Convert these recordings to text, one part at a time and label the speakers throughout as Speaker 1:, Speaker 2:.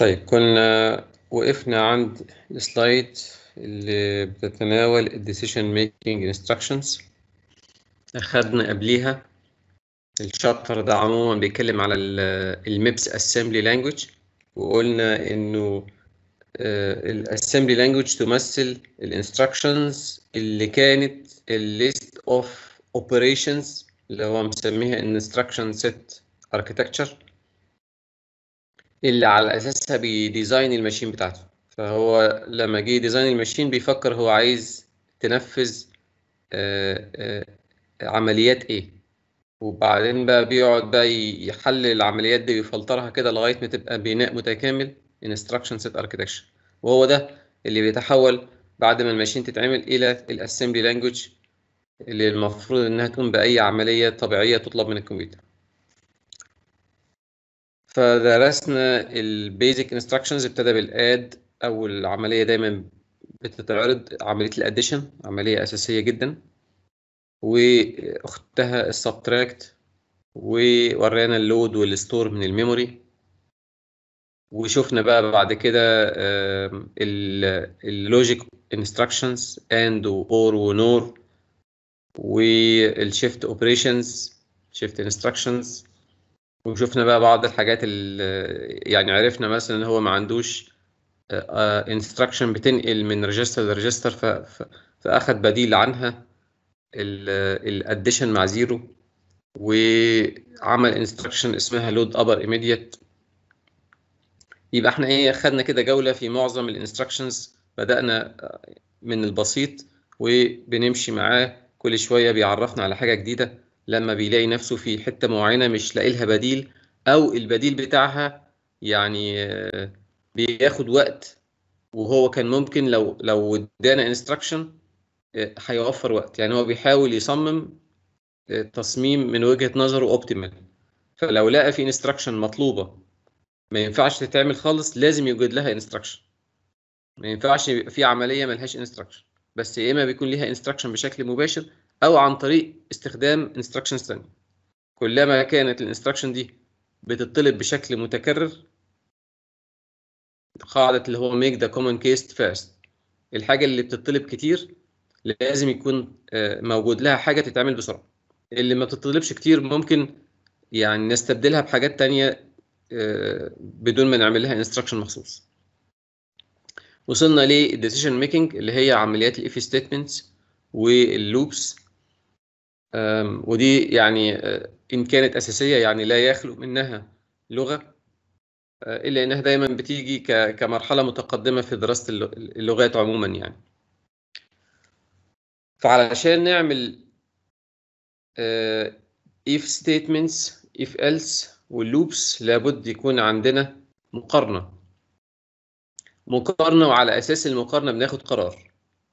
Speaker 1: طيب كنا وقفنا عند السلايد اللي بتتناول الديسيشن ميكينج انستراكشنز اخدنا قبليها الشابتر ده عموما بيتكلم على الميبس اسمبلي لانجوج وقلنا انه الاسمبلي لانجوج تمثل الانستراكشنز اللي كانت الليست اوف اوبريشنز اللي هو مسميها انستراكشن سيت اركتكتشر اللي على اساسها بيديزاين الماشين بتاعته فهو لما جه ديزاين الماشين بيفكر هو عايز تنفذ آآ آآ عمليات ايه وبعدين بقى بيقعد بقى يحلل العمليات دي ويفلترها كده لغايه ما تبقى بناء متكامل instruction set architecture وهو ده اللي بيتحول بعد ما الماشين تتعمل الى الاسمبلي لانجوج اللي المفروض انها تقوم باي عمليه طبيعيه تطلب من الكمبيوتر فدرسنا البيزك انستراكشنز ابتدى بالاد اول عمليه دايما بتتعرض عمليه الاديشن عمليه اساسيه جدا واختها السبتراكت وورانا اللود والستور من الميموري وشفنا بقى بعد كده اللوجيك انستراكشنز اند واور ونور والشيفت اوبريشنز شيفت انستراكشنز وشفنا بقى بعض الحاجات اللي يعني عرفنا مثلا ان هو ما عندوش انستراكشن بتنقل من ريجستر لريجستر فاخد بديل عنها الاديشن مع زيرو وعمل انستراكشن اسمها لود ابر ايميديت يبقى احنا ايه خدنا كده جوله في معظم الانستراكشنز بدانا من البسيط وبنمشي معاه كل شويه بيعرفنا على حاجه جديده لما بيلاقي نفسه في حته معينه مش لاقي لها بديل او البديل بتاعها يعني بياخد وقت وهو كان ممكن لو لو ادانا انستراكشن هيوفر وقت يعني هو بيحاول يصمم تصميم من وجهه نظره اوبتيمال فلو لقى في انستراكشن مطلوبه ما ينفعش تتعمل خالص لازم يوجد لها انستراكشن ما ينفعش يبقى في عمليه ملهاش انستراكشن بس يا اما بيكون ليها انستراكشن بشكل مباشر او عن طريق استخدام انستراكشنز ثانيه كلما كانت الانستراكشن دي بتطلب بشكل متكرر قاعده اللي هو make the common case first الحاجه اللي بتطلب كتير لازم يكون موجود لها حاجه تتعمل بسرعه اللي ما بتطلبش كتير ممكن يعني نستبدلها بحاجات تانية بدون ما نعمل لها انستراكشن مخصوص وصلنا للديسيشن ميكنج اللي هي عمليات الاف ستيتمنتس واللوبس ودي يعني ان كانت اساسيه يعني لا يخلو منها لغه الا انها دايما بتيجي كمرحله متقدمه في دراسه اللغات عموما يعني فعلشان نعمل if statements if else واللوبس لابد يكون عندنا مقارنة مقارنة وعلى أساس المقارنة بناخد قرار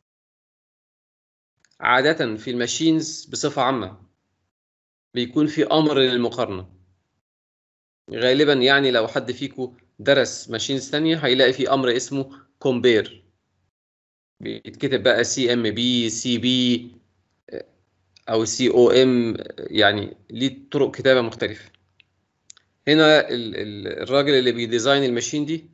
Speaker 1: عادة في الماشينز بصفة عامة بيكون في أمر للمقارنة غالبا يعني لو حد فيكم درس ماشينز تانية هيلاقي في أمر اسمه كومبير بيتكتب بقى سي ام بي سي بي أو سي او ام يعني ليه طرق كتابة مختلفة هنا الراجل اللي بيديزاين الماشين دي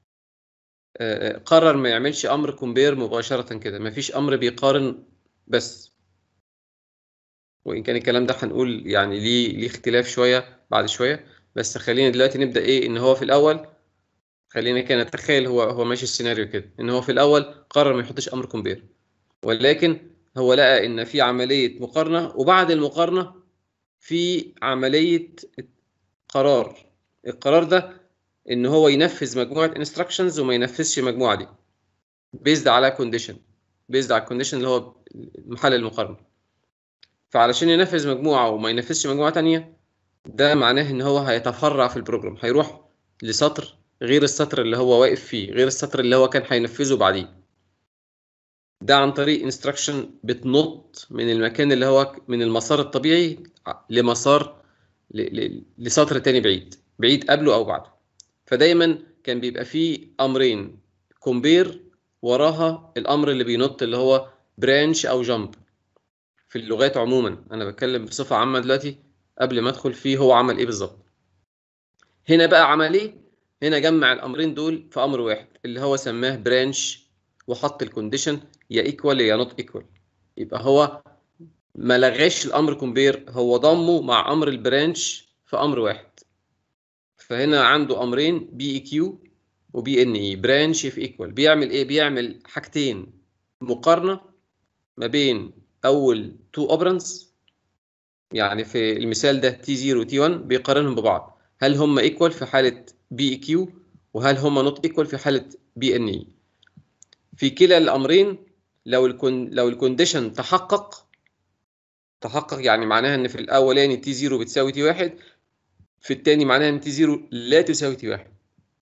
Speaker 1: قرر ما يعملش امر كومبير مباشره كده مفيش امر بيقارن بس وان كان الكلام ده هنقول يعني ليه ليه اختلاف شويه بعد شويه بس خلينا دلوقتي نبدا ايه ان هو في الاول خلينا كده نتخيل هو هو ماشي السيناريو كده ان هو في الاول قرر ما يحطش امر كومبير ولكن هو لقى ان في عمليه مقارنه وبعد المقارنه في عمليه قرار القرار ده ان هو ينفذ مجموعه انستراكشنز وما ينفذش المجموعه دي بيزد على كونديشن بيزد على الكونديشن اللي هو محل المقارنه فعلشان ينفذ مجموعه وما ينفذش مجموعه تانية ده معناه ان هو هيتفرع في البروجرام هيروح لسطر غير السطر اللي هو واقف فيه غير السطر اللي هو كان هينفذه بعديه ده عن طريق انستراكشن بتنط من المكان اللي هو من المسار الطبيعي لمسار لسطر تاني بعيد بعيد قبله او بعده فدايما كان بيبقى فيه امرين كومبير وراها الامر اللي بينط اللي هو برانش او جامب في اللغات عموما انا بتكلم بصفه عامه دلوقتي قبل ما ادخل فيه هو عمل ايه بالظبط هنا بقى عمل ايه هنا جمع الامرين دول في امر واحد اللي هو سماه برانش وحط الكونديشن يا ايكوال يا نوت ايكوال يبقى هو ما لغاش الامر كومبير هو ضمه مع امر البرانش في امر واحد فهنا عنده امرين بي اي كيو وبي ان اي برانش في ايكوال بيعمل ايه بيعمل حاجتين مقارنه ما بين اول تو اوبرنز يعني في المثال ده تي 0 وتي 1 بيقارنهم ببعض هل هم ايكوال في حاله بي اي كيو وهل هم نوت ايكوال في حاله بي ان اي في كلا الامرين لو الكون لو الكونديشن تحقق تحقق يعني معناها ان في الاولاني تي 0 بتساوي تي 1 في الثاني معناها ان تي 0 لا تساوي تي 1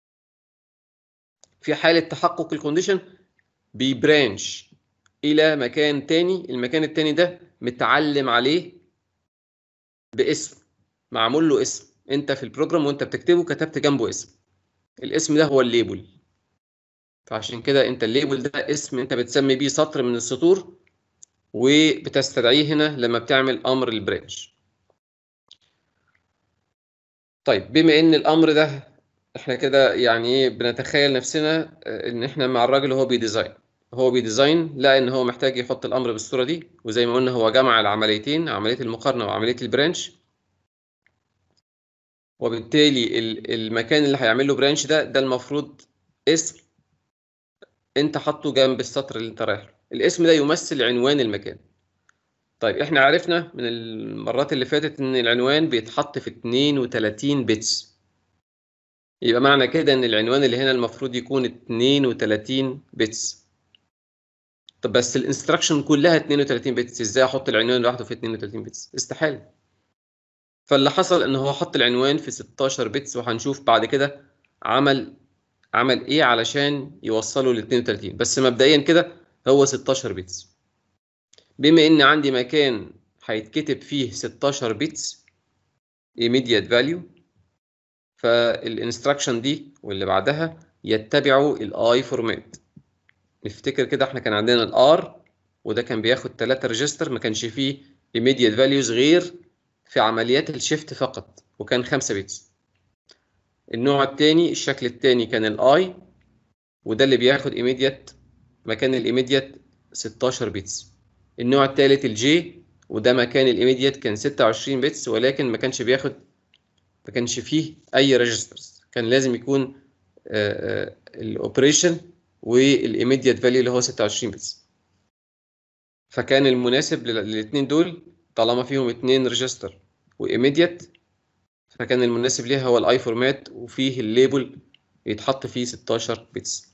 Speaker 1: في حاله تحقق الكونديشن بيبرانش الى مكان تاني المكان التاني ده متعلم عليه باسم معمول له اسم انت في البروجرام وانت بتكتبه كتبت جنبه اسم الاسم ده هو الليبل فعشان كده انت الليبل ده اسم انت بتسمي بيه سطر من السطور وبتستدعيه هنا لما بتعمل امر البرانش طيب بما ان الامر ده احنا كده يعني ايه بنتخيل نفسنا ان احنا مع الراجل وهو بيديزاين هو بيديزاين لقى ان هو محتاج يحط الامر بالصوره دي وزي ما قلنا هو جمع العمليتين عمليه المقارنه وعمليه البرانش وبالتالي المكان اللي هيعمل له برانش ده ده المفروض اسم انت حاطه جنب السطر اللي انت رايح له الاسم ده يمثل عنوان المكان طيب احنا عرفنا من المرات اللي فاتت ان العنوان بيتحط في 32 بيتس يبقى معنى كده ان العنوان اللي هنا المفروض يكون 32 بيتس طب بس الانستراكشن كلها 32 بيتس ازاي احط العنوان لوحده في 32 بيتس استحاله فاللي حصل ان هو حط العنوان في 16 بيتس وهنشوف بعد كده عمل عمل ايه علشان يوصله ل 32 بس مبدئيا كده هو 16 بيتس بما ان عندي مكان هيتكتب فيه 16 بيتس immediate value فالانستراكشن دي واللي بعدها يتبعوا الاي فورمات نفتكر كده احنا كان عندنا الار وده كان بياخد 3 ريجستر ما كانش فيه immediate values غير في عمليات الشيفت فقط وكان 5 بيتس النوع الثاني الشكل الثاني كان الاي وده اللي بياخد immediate مكان الايميديت 16 بيتس النوع الثالث الجي وده مكان الايميديت كان 26 بيتس ولكن ما كانش بياخد ما كانش فيه اي ريجسترز كان لازم يكون الاوبريشن والايميديت فاليو اللي هو 26 بيتس فكان المناسب للاثنين دول طالما فيهم اثنين ريجستر وايميديت فكان المناسب ليها هو الاي فورمات وفيه الليبل يتحط فيه 16 بيتس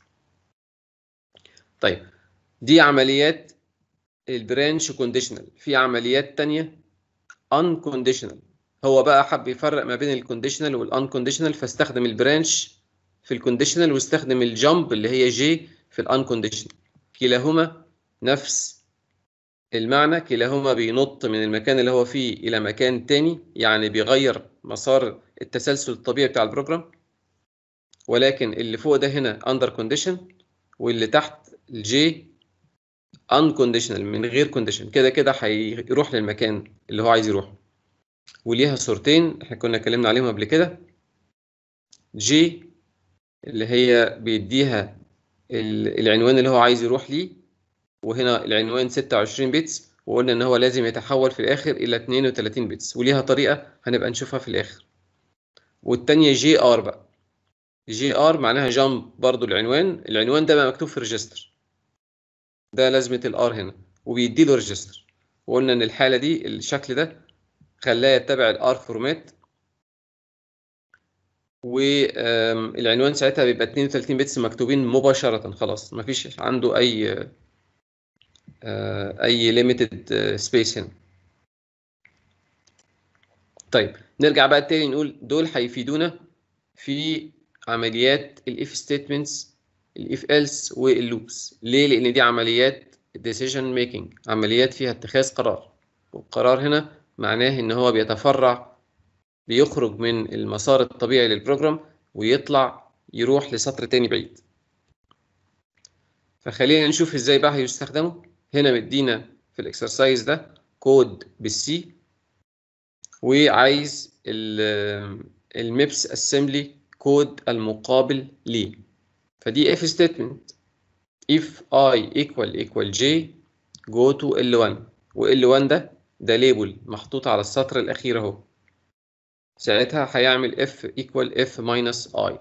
Speaker 1: طيب دي عمليات البرانش كونديشنال في عمليات تانية unconditional هو بقى حب يفرق ما بين الكونديشنال والانكونديشنال فاستخدم البرانش في الكونديشنال واستخدم الجامب اللي هي جي في الانكونديشنال كلاهما نفس المعنى كلاهما بينط من المكان اللي هو فيه الى مكان تاني يعني بيغير مسار التسلسل الطبيعي بتاع البروجرام ولكن اللي فوق ده هنا under condition واللي تحت الجي unconditional من غير كونديشن كده كده هيروح للمكان اللي هو عايز يروح وليها صورتين احنا كنا اتكلمنا عليهم قبل كده جي اللي هي بيديها العنوان اللي هو عايز يروح ليه وهنا العنوان 26 بيتس وقلنا ان هو لازم يتحول في الاخر الى 32 بيتس وليها طريقه هنبقى نشوفها في الاخر والتانية جي ار بقى جي ار معناها جامب برضو العنوان العنوان ده بقى مكتوب في ريجستر ده لازمه الار هنا وبيدي له ريجستر وقلنا ان الحاله دي الشكل ده خلاه يتبع الار فورمات والعنوان ساعتها بيبقى 32 بتس مكتوبين مباشره خلاص مفيش عنده اي اي ليميتد سبيس هنا طيب نرجع بقى تاني نقول دول هيفيدونا في عمليات الاف ستيتمنتس الاف ايلس واللوبس ليه لان دي عمليات decision ميكنج عمليات فيها اتخاذ قرار والقرار هنا معناه ان هو بيتفرع بيخرج من المسار الطبيعي للبروجرام ويطلع يروح لسطر تاني بعيد فخلينا نشوف ازاي بقى هيستخدموا هنا مدينا في الاكسرسايز ده كود بالسي وعايز الميبس اسمبلي كود المقابل ليه فدي if statement if i equal equal j go to L1 و L1 ده ده ليبل محطوط على السطر الأخير أهو ساعتها هيعمل f equal f minus i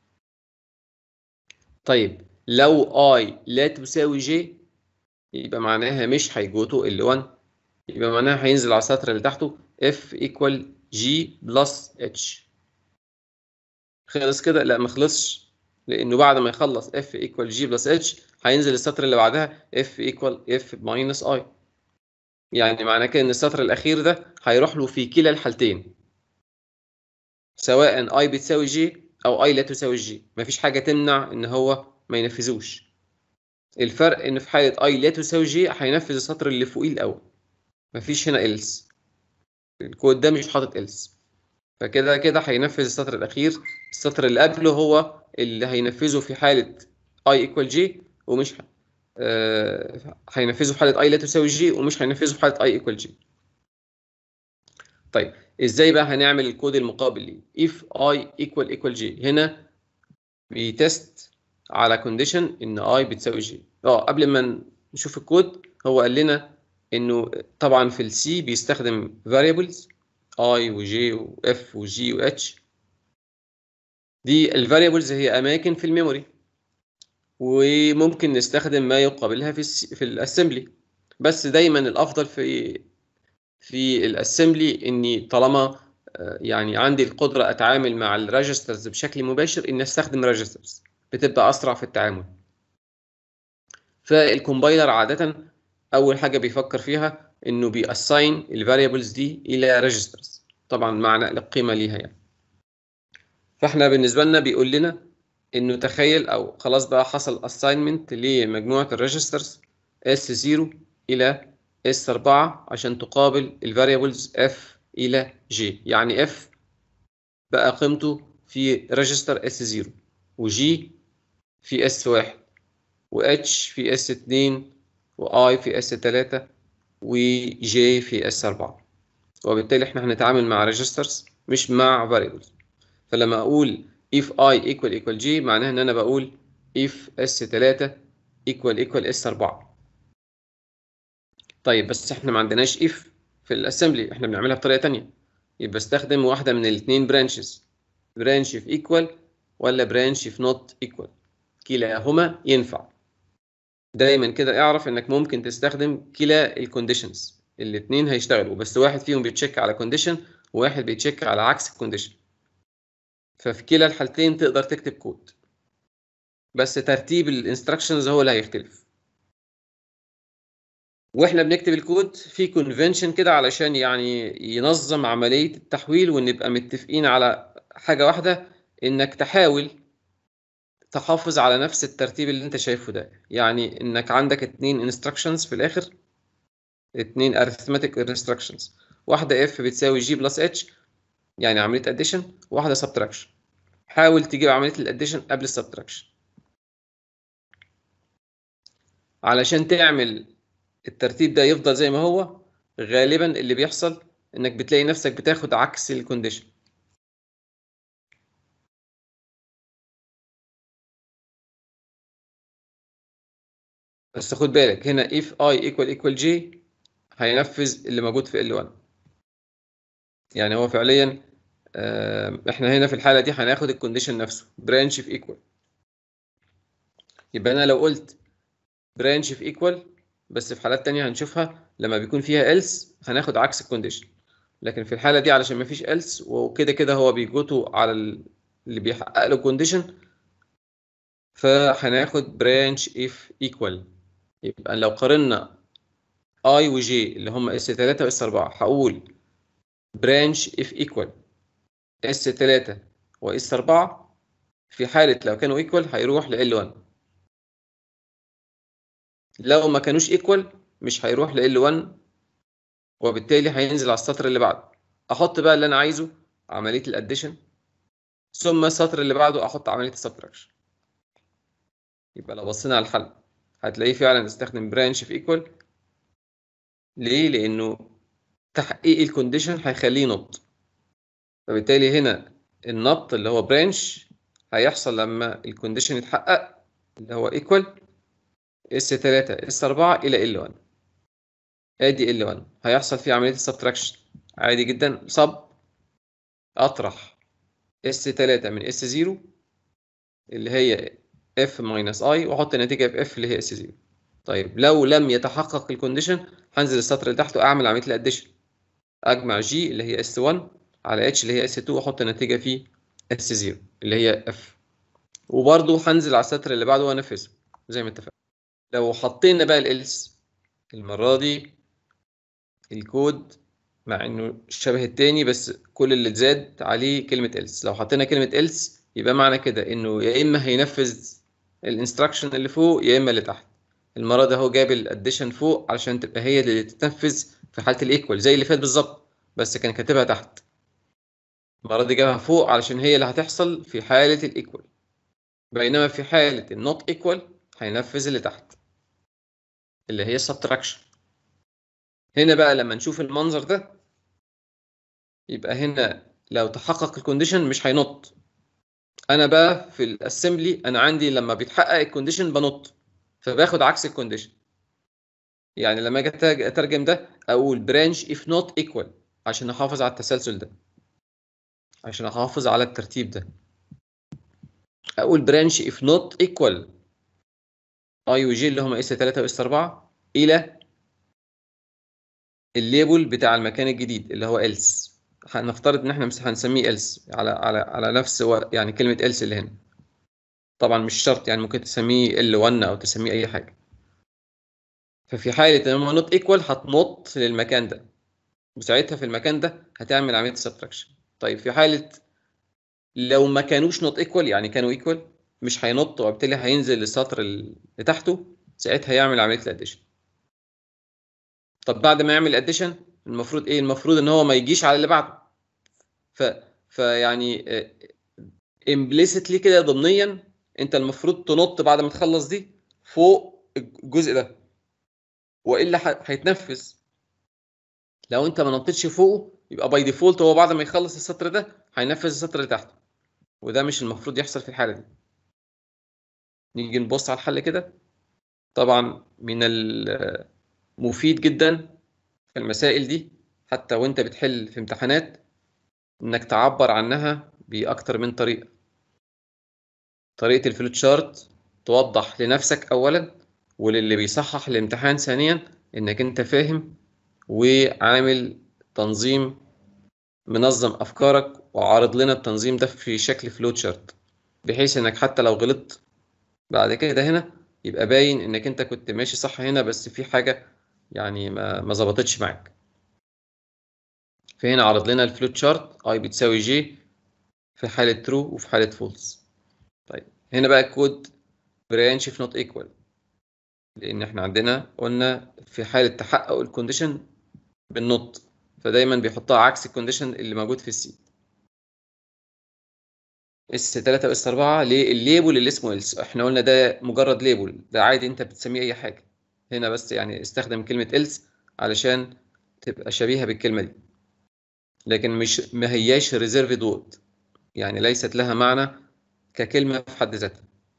Speaker 1: طيب لو i لا تساوي j يبقى معناها مش هيجو to L1 يبقى معناها هينزل على السطر اللي تحته f equal g plus h خلص كده لا ما خلصش لانه بعد ما يخلص f equal g plus h هينزل السطر اللي بعدها f equal f minus i يعني معناه كده ان السطر الاخير ده هيروح له في كلا الحالتين سواء i بتساوي g او i لا تساوي g مفيش حاجه تمنع ان هو ما ينفذوش الفرق ان في حاله i لا تساوي g هينفذ السطر اللي فوقيه الاول مفيش هنا else الكود ده مش حاطط else فكده كده هينفذ السطر الاخير السطر اللي قبله هو اللي هينفذه في حاله i equal g ومش ه... آه... هينفذه في حاله i لا تساوي g ومش هينفذه في حاله i equal g طيب ازاي بقى هنعمل الكود المقابل ليه if i equal equal g هنا بيتست على كونديشن ان i بتساوي g اه قبل ما نشوف الكود هو قال لنا انه طبعا في السي بيستخدم variables i و j و f و g و h دي الفاريبلز هي اماكن في الميموري وممكن نستخدم ما يقابلها في السي في الاسمبلي بس دايما الافضل في في الاسمبلي اني طالما يعني عندي القدره اتعامل مع الريجسترز بشكل مباشر اني استخدم ريجسترز بتبقى اسرع في التعامل فالكومبايلر عاده اول حاجه بيفكر فيها انه بيأساين الفاريبلز دي الى ريجسترز طبعا مع نقل القيمه ليها يعني فاحنا بالنسبه لنا بيقول لنا انه تخيل او خلاص بقى حصل اساينمنت لمجموعه الريجسترز S0 الى S4 عشان تقابل الفاريبلز F الى G يعني F بقى قيمته في ريجستر S0 وG في S1 وH في S2 وI في S3 وJ في S4 وبالتالي احنا هنتعامل مع ريجسترز مش مع variables فلما اقول if i equal equal g معناها ان انا بقول if s3 equal equal s4 طيب بس احنا ما عندناش if في الاسمبلي احنا بنعملها بطريقه ثانيه يبقى استخدم واحده من الاثنين branches branch في equal ولا branch في not equal كلاهما ينفع دايما كده اعرف انك ممكن تستخدم كلا الكونديشنز الاثنين هيشتغلوا بس واحد فيهم بيتشيك على كونديشن وواحد بيتشيك على عكس الكونديشن ففي كلا الحالتين تقدر تكتب كود بس ترتيب الانستراكشنز هو اللي هيختلف واحنا بنكتب الكود في كونفنشن كده علشان يعني ينظم عمليه التحويل ونبقى متفقين على حاجه واحده انك تحاول تحافظ على نفس الترتيب اللي انت شايفه ده يعني انك عندك اتنين انستراكشنز في الاخر اتنين arithmetic instructions واحده f بتساوي g بلس h يعني عمليه اديشن وواحده سبتراكشن حاول تجيب عمليه الاديشن قبل السبتراكشن علشان تعمل الترتيب ده يفضل زي ما هو غالبا اللي بيحصل انك بتلاقي نفسك بتاخد عكس الكونديشن بس خد بالك هنا if i equal equal j هينفذ اللي موجود في L1 يعني هو فعليا احنا هنا في الحاله دي هناخد الكونديشن نفسه برانش في ايكوال يبقى انا لو قلت برانش في ايكوال بس في حالات تانية هنشوفها لما بيكون فيها else هناخد عكس الكونديشن لكن في الحاله دي علشان ما فيش else وكده كده هو بيجوتو على اللي بيحقق له كونديشن فهناخد برانش if equal يبقى لو قارنا i و j اللي هم s3 و s4 هقول branch if equal S3 و S4 في حالة لو كانوا equal هيروح ل L1 لو ما كانوش equal مش هيروح ل L1 وبالتالي هينزل على السطر اللي بعده احط بقى اللي انا عايزه عملية الاديشن ثم السطر اللي بعده احط عملية السبتراكشن يبقى لو بصينا على الحل هتلاقيه فعلا استخدم branch في equal ليه؟ لأنه تحقيق الكونديشن هيخليه نوت فبالتالي هنا النط اللي هو برانش هيحصل لما الكونديشن يتحقق اللي هو ايكوال اس 3 اس 4 الى ال 1 ادي ال 1 هيحصل فيه عمليه السبتراكشن عادي جدا صب اطرح اس 3 من اس 0 اللي هي اف ماينس اي واحط النتيجه في اف اللي هي اس 0 طيب لو لم يتحقق الكونديشن هنزل السطر اللي تحته اعمل عمليه الاديشن اجمع جي اللي هي اس 1 على اتش اللي هي اس 2 واحط النتيجه في اس 0 اللي هي اف وبرضه هنزل على السطر اللي بعده وانفذه زي ما اتفقنا لو حطينا بقى الالس المره دي الكود مع انه شبه التاني بس كل اللي اتزاد عليه كلمه else لو حطينا كلمه else يبقى معنى كده انه يا اما هينفذ الانستراكشن اللي فوق يا اما اللي تحت المره ده هو جاب الاديشن فوق علشان تبقى هي اللي تتنفذ في حاله الايكوال زي اللي فات بالظبط بس كان كاتبها تحت المره دي جابها فوق علشان هي اللي هتحصل في حاله الايكوال بينما في حاله النوت ايكوال هينفذ اللي تحت اللي هي السبتراكشن هنا بقى لما نشوف المنظر ده يبقى هنا لو تحقق الكونديشن مش هينط انا بقى في الاسمبلي انا عندي لما بيتحقق الكونديشن بنط فباخد عكس الكونديشن يعني لما اجي اترجم ده اقول برانش if not equal عشان احافظ على التسلسل ده عشان احافظ على الترتيب ده اقول برانش if not equal اي وجي اللي هم اس 3 واس 4 الى الليبل بتاع المكان الجديد اللي هو else هنفترض ان احنا هنسميه else على على على نفس يعني كلمه else اللي هنا طبعا مش شرط يعني ممكن تسميه L1 او تسميه اي حاجه ففي حاله ان هو نوت ايكوال هتنط للمكان ده وساعتها في المكان ده هتعمل عمليه سبتراكشن طيب في حاله لو ما كانوش نوت ايكوال يعني كانوا ايكوال مش هينط وبالتالي هينزل للسطر اللي تحته ساعتها يعمل عمليه الاديشن طب بعد ما يعمل اديشن المفروض ايه المفروض ان هو ما يجيش على اللي بعده ف فيعني امبليسيتلي كده ضمنيا انت المفروض تنط بعد ما تخلص دي فوق الجزء ده والا هيتنفذ لو انت ما نطيتش فوقه يبقى باي ديفولت هو بعد ما يخلص السطر ده هينفذ السطر اللي تحته وده مش المفروض يحصل في الحاله دي نيجي نبص على الحل كده طبعا من المفيد جدا في المسائل دي حتى وانت بتحل في امتحانات انك تعبر عنها باكتر من طريقه طريقه الفلوت شارت توضح لنفسك اولا وللي بيصحح الامتحان ثانيا انك انت فاهم وعامل تنظيم منظم افكارك وعارض لنا التنظيم ده في شكل فلوت شارت بحيث انك حتى لو غلطت بعد كده هنا يبقى باين انك انت كنت ماشي صح هنا بس في حاجه يعني ما ما ظبطتش معاك فهنا عرض لنا الفلوت شارت اي بتساوي جي في حاله ترو وفي حاله فولس طيب هنا بقى الكود برانش في نوت ايكوال لان احنا عندنا قلنا في حاله تحقق الكونديشن بالنوت فدايما بيحطها عكس الكونديشن اللي موجود في السي اس 3 واس 4 للليبل اللي اسمه else احنا قلنا ده مجرد ليبل ده عادي انت بتسميه اي حاجه هنا بس يعني استخدم كلمه else علشان تبقى شبيهه بالكلمه دي لكن مش ما هياش ريزيرفد وورد يعني ليست لها معنى ككلمه في حد ذاتها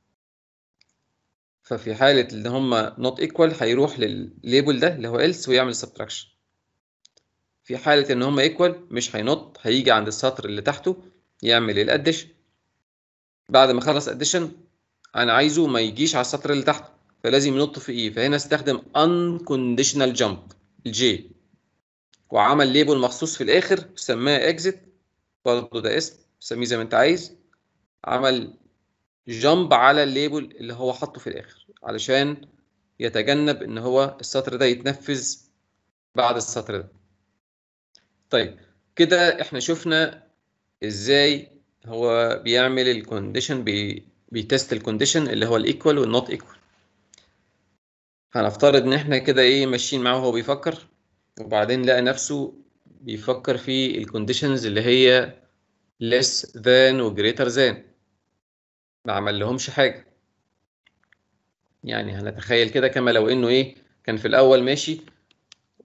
Speaker 1: ففي حاله ان هم not equal هيروح للليبل ده اللي هو else ويعمل subtraction في حاله ان هم equal مش هينط هيجي عند السطر اللي تحته يعمل الاديشن بعد ما خلص اديشن انا عايزه ما يجيش على السطر اللي تحته فلازم ينط في ايه فهنا استخدم unconditional jump الجي وعمل ليبل مخصوص في الاخر سماه exit برضه ده اسم سميه زي ما انت عايز عمل جامب على الليبل اللي هو حاطه في الاخر علشان يتجنب ان هو السطر ده يتنفذ بعد السطر ده طيب كده احنا شفنا ازاي هو بيعمل الكونديشن بي بيتست الكونديشن اللي هو الايكوال والنوت ايكوال هنفترض ان احنا كده ايه ماشيين معاه وهو بيفكر وبعدين لقى نفسه بيفكر في الكونديشنز اللي هي less than و greater than ما عمل لهمش حاجه يعني هنتخيل كده كما لو انه ايه كان في الاول ماشي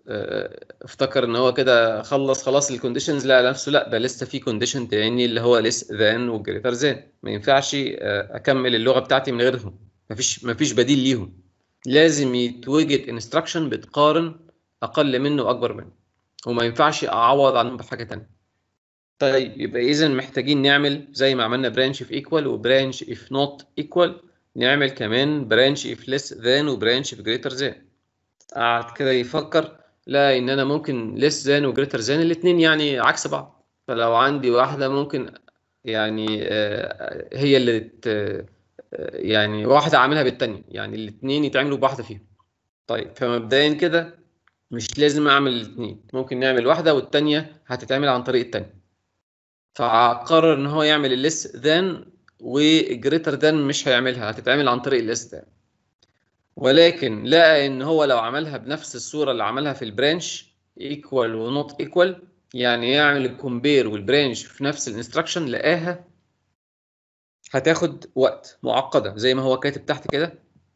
Speaker 1: آه، افتكر ان هو كده خلص خلاص الكونديشنز لا نفسه لا ده لسه في كونديشن تاني اللي هو ليس ذان وجريتر ذان ما ينفعش آه، اكمل اللغه بتاعتي من غيرهم مفيش مفيش بديل ليهم لازم يتوجد انستراكشن بتقارن اقل منه واكبر منه وما ينفعش اعوض عنهم بحاجه تانية طيب يبقى اذا محتاجين نعمل زي ما عملنا برانش في ايكوال وبرانش اف نوت ايكوال نعمل كمان برانش اف ليس ذان وبرانش في جريتر ذان قعد كده يفكر لا ان انا ممكن ليس ذان وجريتر ذان الاثنين يعني عكس بعض فلو عندي واحده ممكن يعني آه، هي اللي ت- آه، يعني واحده اعملها بالثانيه يعني الاثنين يتعملوا بواحده فيهم طيب فمبدئيا كده مش لازم اعمل الاثنين ممكن نعمل واحده والثانيه هتتعمل عن طريق الثانيه فقرر ان هو يعمل الليس ذان والجريتر ذان مش هيعملها هتتعمل عن طريق الليس ذان ولكن لقى ان هو لو عملها بنفس الصوره اللي عملها في البرانش ايكوال ونوت ايكوال يعني يعمل الكومبير والبرانش في نفس الانستراكشن لقاها هتاخد وقت معقده زي ما هو كاتب تحت كده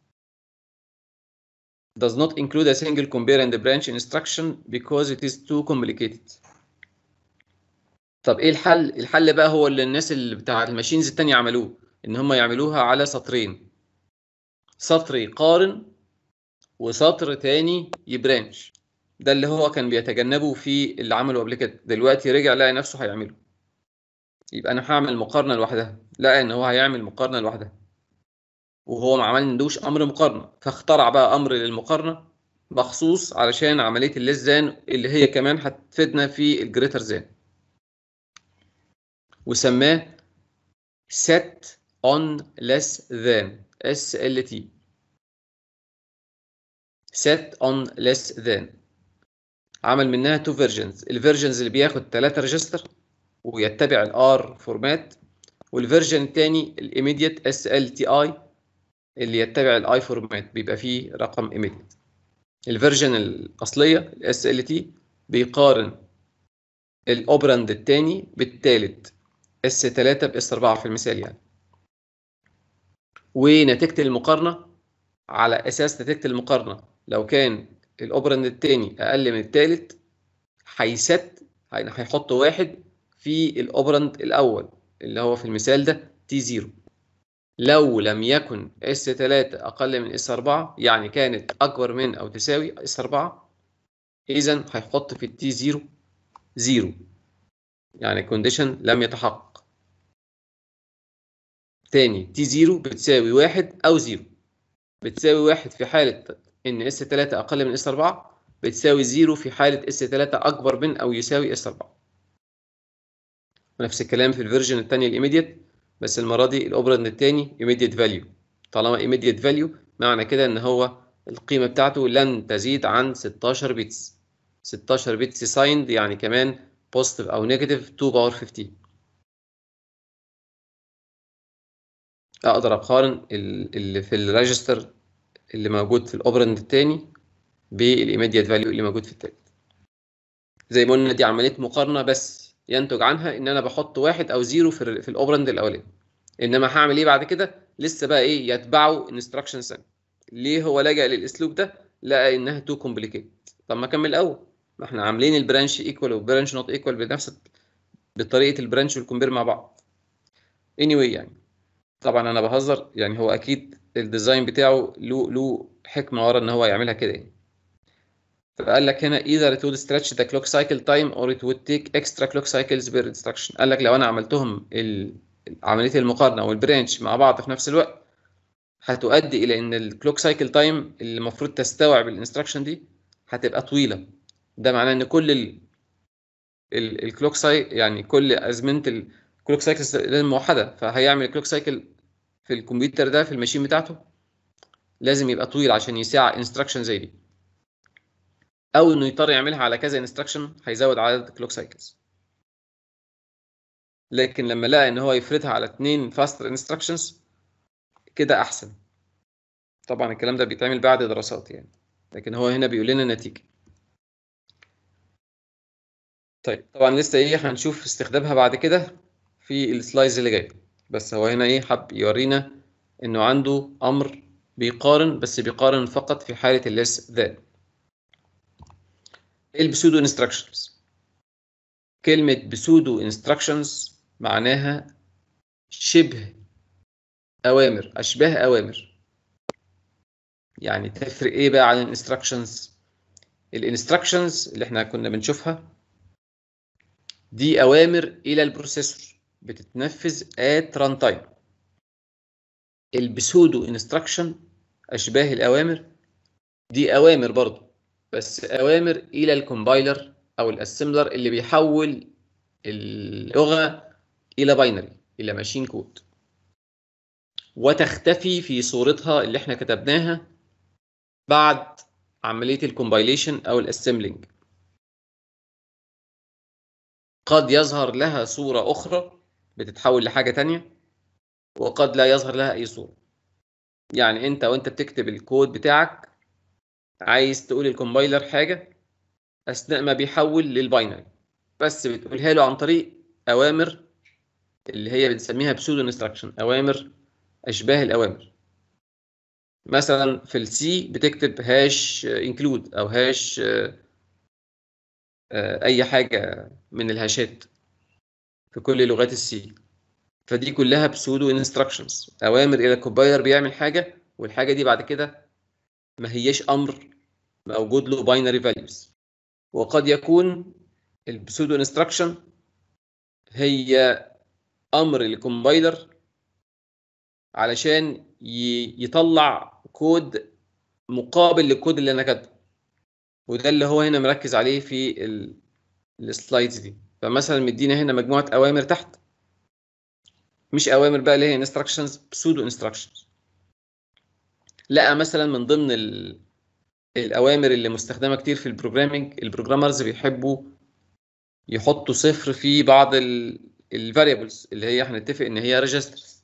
Speaker 1: does not include a single compare and branch instruction because it is too complicated طب ايه الحل الحل بقى هو اللي الناس اللي بتاع الماشينز التانية عملوه ان هم يعملوها على سطرين سطر يقارن وسطر تاني يبرانش ده اللي هو كان بيتجنبه في اللي عمله قبل كده دلوقتي رجع لقى نفسه هيعمله يبقى انا هعمل مقارنه لوحدها لقى ان هو هيعمل مقارنه لوحدها وهو ما عملندوش امر مقارنه فاخترع بقى امر للمقارنه مخصوص علشان عمليه الليس زان اللي هي كمان هتفيدنا في الجريتر زان وسماه set on less than SLT set on less than عمل منها تو فيرجنز الفيرجنز اللي بياخد 3 ريجستر ويتبع الار فورمات والفيرجن الثاني الايميديت اس ال تي اي اللي يتبع الاي فورمات بيبقى فيه رقم ايميديت الفيرجن الاصليه الاس ال تي بيقارن الاوبراند الثاني بالثالث اس 3 باس 4 في المثال يعني ونتيجه المقارنه على اساس نتيجه المقارنه لو كان الاوبراند الثاني اقل من الثالث هيست هيحط واحد في الاوبراند الاول اللي هو في المثال ده تي 0 لو لم يكن اس 3 اقل من اس 4 يعني كانت اكبر من او تساوي اس 4 اذا هيحط في التي 0 0 يعني الكونديشن لم يتحقق تاني تي 0 بتساوي واحد او 0 بتساوي واحد في حالة ان اس 3 اقل من اس 4 بتساوي 0 في حالة اس 3 اكبر من او يساوي اس 4 ونفس الكلام في الفيرجن الثانيه الايميديت بس المره دي الاوبراند الثاني ايميديت فاليو طالما ايميديت فاليو معنى كده ان هو القيمه بتاعته لن تزيد عن 16 بيتس 16 بيتس سايند يعني كمان بوزيتيف او نيجاتيف 2 باور 15 اقدر اقارن اللي في الريجستر اللي موجود في الاوبراند الثاني بالايميديت فاليو اللي موجود في الثالث زي ما قلنا دي عمليه مقارنه بس ينتج عنها ان انا بحط واحد او زيرو في ال في الاوبراند الاولاني انما هعمل ايه بعد كده لسه بقى ايه يتبعوا انستراكشن ثانيه ليه هو لجأ للاسلوب ده لقى انها تو كومبليكيت طب ما اكمل الاول ما احنا عاملين البرانش ايكوال والبرانش نوت ايكوال بنفس بطريقه البرانش والكومبير مع بعض anyway يعني طبعا انا بهزر يعني هو اكيد الديزاين بتاعه له له حكمه ورا ان هو يعملها كده يعني فقال لك هنا either it would stretch the clock cycle time or it would take extra clock cycles per instruction قال لك لو انا عملتهم ال... عمليه المقارنه والبرانش مع بعض في نفس الوقت هتؤدي الى ان الكلوك سايكل تايم اللي المفروض تستوعب الانستراكشن دي هتبقى طويله ده معناه ان كل ال... ال... الكلوك سايكل يعني كل ازمنه الكلوك سايكل لازم موحده فهيعمل كلوك سايكل في الكمبيوتر ده في الماشين بتاعته لازم يبقى طويل عشان يساع انستراكشن زي دي او انه يضطر يعملها على كذا انستراكشن هيزود عدد الكلوك سايكلز لكن لما لقى ان هو يفردها على اثنين فاستر انستراكشنز كده احسن طبعا الكلام ده بيتعمل بعد دراسات يعني لكن هو هنا بيقول لنا نتيجه طيب طبعا لسه ايه هنشوف استخدامها بعد كده في السلايدز اللي جايه بس هو هنا ايه حب يورينا انه عنده امر بيقارن بس بيقارن فقط في حاله الليس ذات البسودو انستراكشنز كلمة بسودو انستراكشنز معناها شبه أوامر أشباه أوامر يعني تفرق إيه بقى عن الانستراكشنز الانستراكشنز اللي احنا كنا بنشوفها دي أوامر إلى البروسيسور بتتنفذ at runtime البسودو انستراكشن أشباه الأوامر دي أوامر برضو بس أوامر إلى الكومبايلر أو الأسمبلر اللي بيحول اللغة إلى باينري إلى ماشين كود وتختفي في صورتها اللي احنا كتبناها بعد عملية الكومبايليشن أو الأسمبلينج قد يظهر لها صورة أخرى بتتحول لحاجة تانية وقد لا يظهر لها أي صورة يعني أنت وأنت بتكتب الكود بتاعك عايز تقول الكومبايلر حاجة أثناء ما بيحول للباينري بس بتقولها له عن طريق أوامر اللي هي بنسميها بسودو انستراكشن أوامر أشباه الأوامر مثلا في السي بتكتب هاش انكلود أو هاش أي حاجة من الهاشات في كل لغات السي فدي كلها بسودو انستراكشنز أوامر إلى الكومبايلر بيعمل حاجة والحاجة دي بعد كده ما هياش أمر موجود له باينري فاليوز وقد يكون البسودو انستراكشن هي امر للكومبايلر علشان يطلع كود مقابل للكود اللي انا كاتبه وده اللي هو هنا مركز عليه في السلايدز دي فمثلا مدينا هنا مجموعه اوامر تحت مش اوامر بقى اللي هي انستراكشنز بسودو انستراكشنز لقى مثلا من ضمن ال الاوامر اللي مستخدمه كتير في البروجرامينج البروجرامرز بيحبوا يحطوا صفر في بعض الفاريبلز اللي هي هنتفق ان هي ريجسترز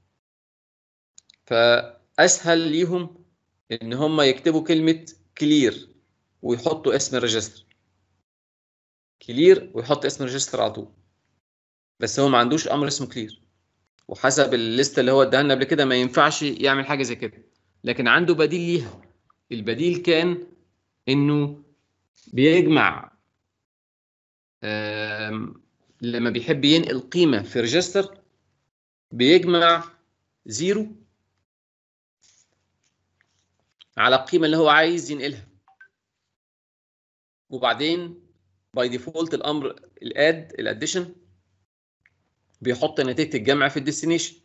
Speaker 1: فاسهل ليهم ان هم يكتبوا كلمه كلير ويحطوا اسم الريجستر كلير ويحط اسم الريجستر على طول بس هو ما عندوش امر اسمه كلير وحسب الليسته اللي هو اداها لنا قبل كده ما ينفعش يعمل حاجه زي كده لكن عنده بديل ليها البديل كان انه بيجمع لما بيحب ينقل قيمة في ريجستر بيجمع زيرو على القيمة اللي هو عايز ينقلها وبعدين باي ديفولت الأمر الاد الاديشن بيحط نتيجة الجمع في الديستنيشن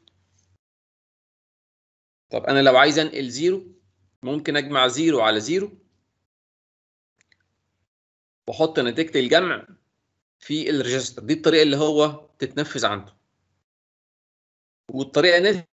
Speaker 1: طب أنا لو عايز أنقل زيرو ممكن أجمع زيرو على زيرو واحط نتيجة الجمع في الريجستر دي الطريقة اللي هو تتنفذ عنده والطريقة دي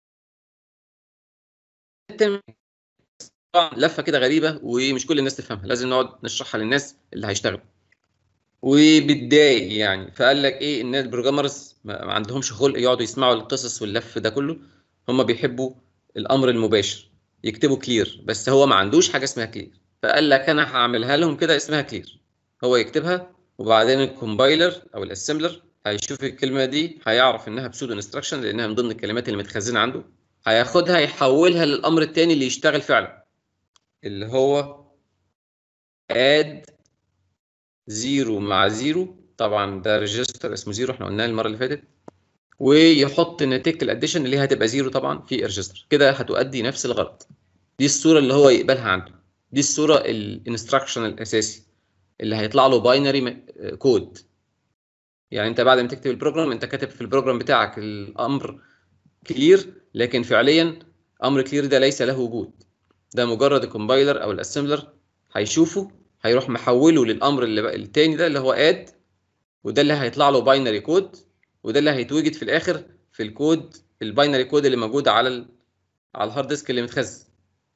Speaker 1: طبعا لفة كده غريبة ومش كل الناس تفهمها لازم نقعد نشرحها للناس اللي هيشتغلوا وبتضايق يعني فقال لك ايه ان البروجرامرز ما عندهمش خلق يقعدوا يسمعوا القصص واللف ده كله هم بيحبوا الامر المباشر يكتبوا كلير بس هو ما عندوش حاجه اسمها كلير فقال لك انا هعملها لهم كده اسمها كلير هو يكتبها وبعدين الكومبايلر او الاسمبلر هيشوف الكلمه دي هيعرف انها بسودو انستراكشن لانها من ضمن الكلمات اللي متخزنه عنده هياخدها يحولها للامر الثاني اللي يشتغل فعلا اللي هو اد زيرو مع زيرو طبعا ده ريجستر اسمه زيرو احنا قلناه المره اللي فاتت ويحط نتيجه الاديشن اللي هي هتبقى زيرو طبعا في الريجستر كده هتؤدي نفس الغرض دي الصوره اللي هو يقبلها عنده دي الصوره الانستراكشن الاساسي اللي هيطلع له باينري كود يعني انت بعد ما تكتب البروجرام انت كاتب في البروجرام بتاعك الامر كلير لكن فعليا امر كلير ده ليس له وجود ده مجرد الكومبايلر او الاسمبلر هيشوفه هيروح محوله للامر اللي التاني ده اللي هو اد وده اللي هيطلع له باينري كود وده اللي هيتوجد في الاخر في الكود الباينري كود اللي موجود على ال... على الهارد ديسك اللي متخزن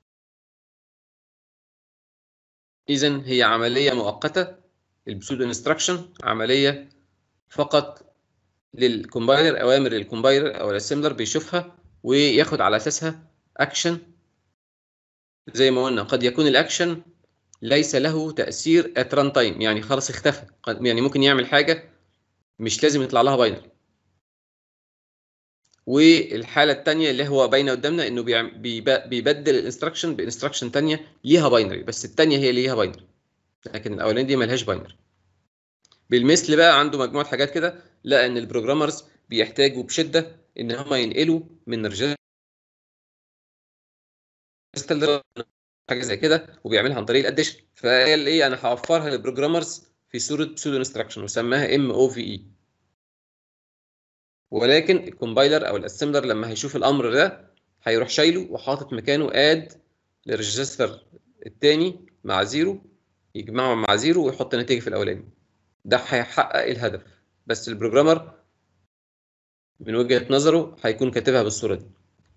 Speaker 1: اذا هي عمليه مؤقته البسودو انستراكشن عمليه فقط للكومبايلر اوامر للكومبايلر او الاسمبلر بيشوفها وياخد على اساسها اكشن زي ما قلنا قد يكون الاكشن ليس له تاثير ات ران تايم يعني خلاص اختفى يعني ممكن يعمل حاجه مش لازم يطلع لها باينري والحاله الثانيه اللي هو باينه قدامنا انه بيبدل الانستراكشن بانستراكشن ثانيه ليها باينري بس الثانيه هي اللي ليها باينري لكن الاولانيه دي ملهاش باينري بالمثل بقى عنده مجموعه حاجات كده لقى ان البروجرامرز بيحتاجوا بشده ان هم ينقلوا من ريجستر حاجه زي كده وبيعملها عن طريق الاديشن فقال ايه انا هوفرها للبروجرامرز في صوره بسودو انستراكشن وسماها ام او في اي ولكن الكومبايلر او الاسمبلر لما هيشوف الامر ده هيروح شايله وحاطط مكانه اد للريجستر الثاني مع زيرو يجمعهم مع زيرو ويحط نتيجه في الاولاني ده هيحقق الهدف بس البروجرامر من وجهه نظره هيكون كاتبها بالصوره دي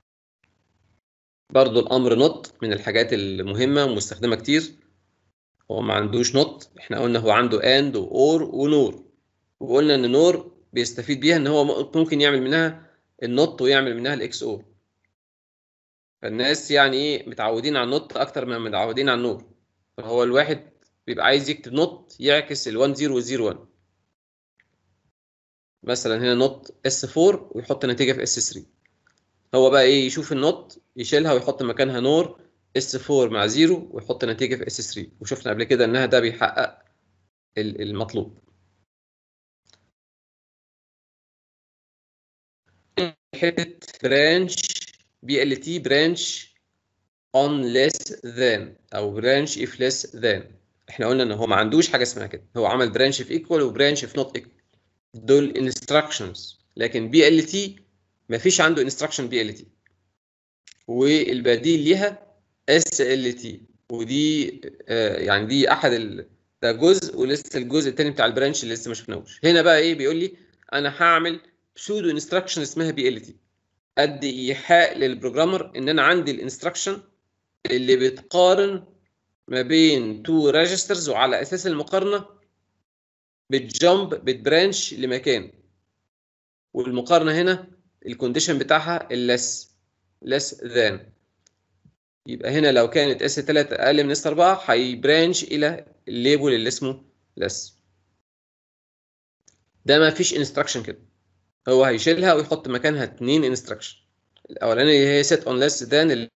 Speaker 1: برضو الامر نوت من الحاجات المهمه ومستخدمه كتير هو ما عندوش نوت احنا قلنا هو عنده اند واور ونور وقلنا ان نور بيستفيد بيها ان هو ممكن يعمل منها النوت ويعمل منها الاكس اور فالناس يعني ايه متعودين على النوت اكتر من متعودين على النور فهو الواحد بيبقى عايز يكتب نوت يعكس ال1 0 وال 1 مثلا هنا نوت اس 4 ويحط نتيجه في اس 3 هو بقى ايه يشوف النوت يشيلها ويحط مكانها نور اس 4 مع 0 ويحط نتيجه في اس 3 وشفنا قبل كده انها ده بيحقق المطلوب حته برانش بي ال تي برانش on less than او branch if less than احنا قلنا ان هو ما عندوش حاجه اسمها كده هو عمل برانش في equal وبرانش في not equal دول instructions لكن بي ال تي ما فيش عنده instruction بي ال تي والبديل ليها اس ال تي ودي آه يعني دي احد ال... ده جزء ولسه الجزء الثاني بتاع البرانش اللي لسه ما شفناهوش هنا بقى ايه بيقول لي انا هعمل سودو انستراكشن اسمها بي ال تي ادي ايحاء للبروجرامر ان انا عندي الانستراكشن اللي بتقارن ما بين تو ريجسترز وعلى اساس المقارنه بتجامب بتبرانش لمكان والمقارنه هنا الكونديشن بتاعها اللس less than يبقى هنا لو كانت اس 3 اقل من اس 4 هيبرانش الى الليبل اللي اسمه less ده ما فيش انستراكشن كده هو هيشيلها ويحط مكانها اتنين انستراكشن الاولانيه اللي هي set on less than اللي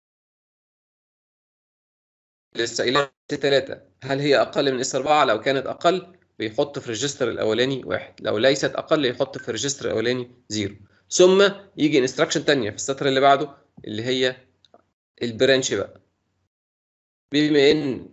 Speaker 1: لسه قايلها 3 هل هي اقل من اس 4 لو كانت اقل بيحط في الريجستر الاولاني واحد لو ليست اقل يحط في الريجستر الاولاني زيرو ثم يجي انستراكشن ثانيه في السطر اللي بعده اللي هي البرانش بقى بما ان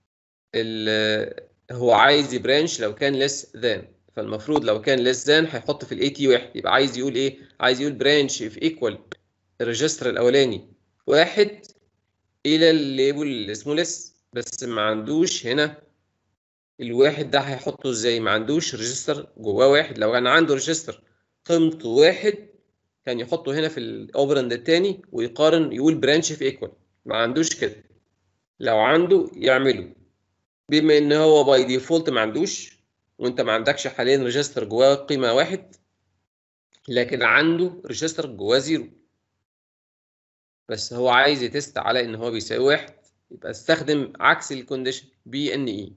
Speaker 1: هو عايز يبرانش لو كان ليس ذان فالمفروض لو كان ليس ذان هيحط في الاي تي واحد يبقى عايز يقول ايه عايز يقول برانش في ايكوال الريجستر الاولاني واحد الى الليبل اللي اسمه ليس بس ما عندوش هنا الواحد ده هيحطه ازاي ما عندوش ريجستر جواه واحد لو كان عنده ريجستر قيمته واحد كان يحطه هنا في الاوبرند الثاني ويقارن يقول برانش في ايكوال ما عندوش كده لو عنده يعمله بما ان هو باي ديفولت ما عندوش وانت ما عندكش حاليا ريجستر جواه قيمه واحد لكن عنده ريجستر جواه زيرو بس هو عايز يتست على ان هو بيساوي واحد يبقى استخدم عكس الكونديشن بي ان اي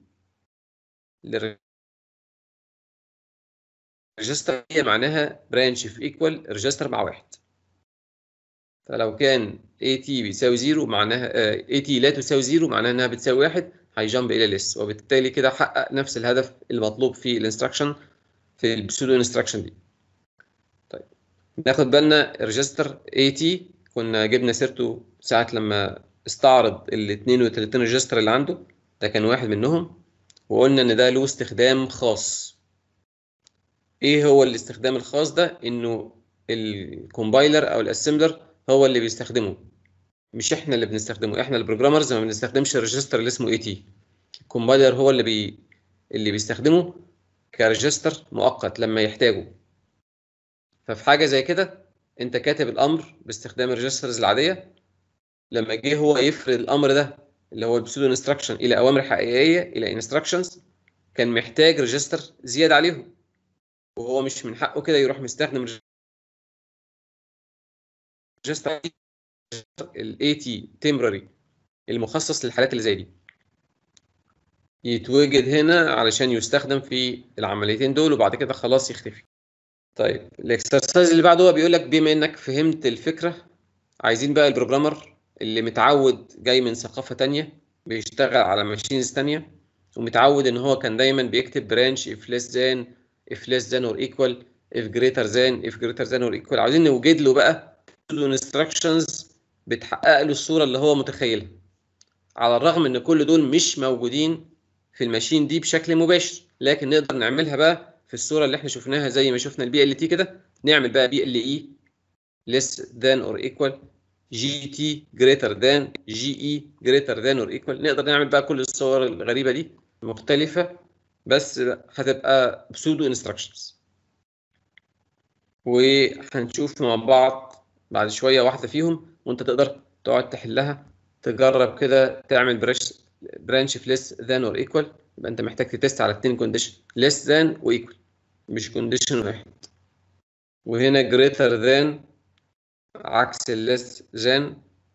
Speaker 1: ريجستر هي معناها برانش في ايكوال ريجستر مع واحد فلو كان اي تي بيساوي زيرو معناها اي تي لا تساوي زيرو معناها انها بتساوي واحد هيجامب الى ليس وبالتالي كده حقق نفس الهدف المطلوب في الانستراكشن في البسودو انستراكشن دي طيب ناخد بالنا ريجستر اي تي كنا جبنا سيرته ساعه لما استعرض ال 32 ريجستر اللي عنده ده كان واحد منهم وقلنا ان ده له استخدام خاص ايه هو الاستخدام الخاص ده انه الكومبايلر او الاسمبلر هو اللي بيستخدمه مش احنا اللي بنستخدمه احنا البروجرامرز ما بنستخدمش الريجستر اللي اسمه اي تي الكومبايلر هو اللي بي اللي بيستخدمه كريجستر مؤقت لما يحتاجه ففي حاجه زي كده انت كاتب الامر باستخدام الريجسترز العاديه لما جه هو يفرد الامر ده اللي هو البسودو انستراكشن الى اوامر حقيقيه الى انستراكشنز كان محتاج ريجستر زياده عليهم وهو مش من حقه كده يروح مستخدم ريجستر الاي تي تمبرري المخصص للحالات اللي زي دي يتوجد هنا علشان يستخدم في العمليتين دول وبعد كده خلاص يختفي طيب الاكسرسايز اللي بعده هو بيقول لك بما انك فهمت الفكره عايزين بقى البروجرامر اللي متعود جاي من ثقافه تانية بيشتغل على ماشينز تانية ومتعود ان هو كان دايما بيكتب برانش if less than if less than or equal if greater than if greater than or equal عاوزين نوجد له بقى instructions بتحقق له الصوره اللي هو متخيلها على الرغم ان كل دول مش موجودين في الماشين دي بشكل مباشر لكن نقدر نعملها بقى في الصوره اللي احنا شفناها زي ما شفنا البي ال تي كده نعمل بقى بي ال اي less than or equal جي تي greater than جي اي greater than or equal نقدر نعمل بقى كل الصور الغريبه دي مختلفه بس هتبقى بسودو انستراكشنز وهنشوف مع بعض بعد شويه واحده فيهم وانت تقدر تقعد تحلها تجرب كده تعمل برانش برانش في less than or equal يبقى انت محتاج تتست على اتنين كونديشن less than و equal مش كونديشن واحد وهنا greater than عكس ال less than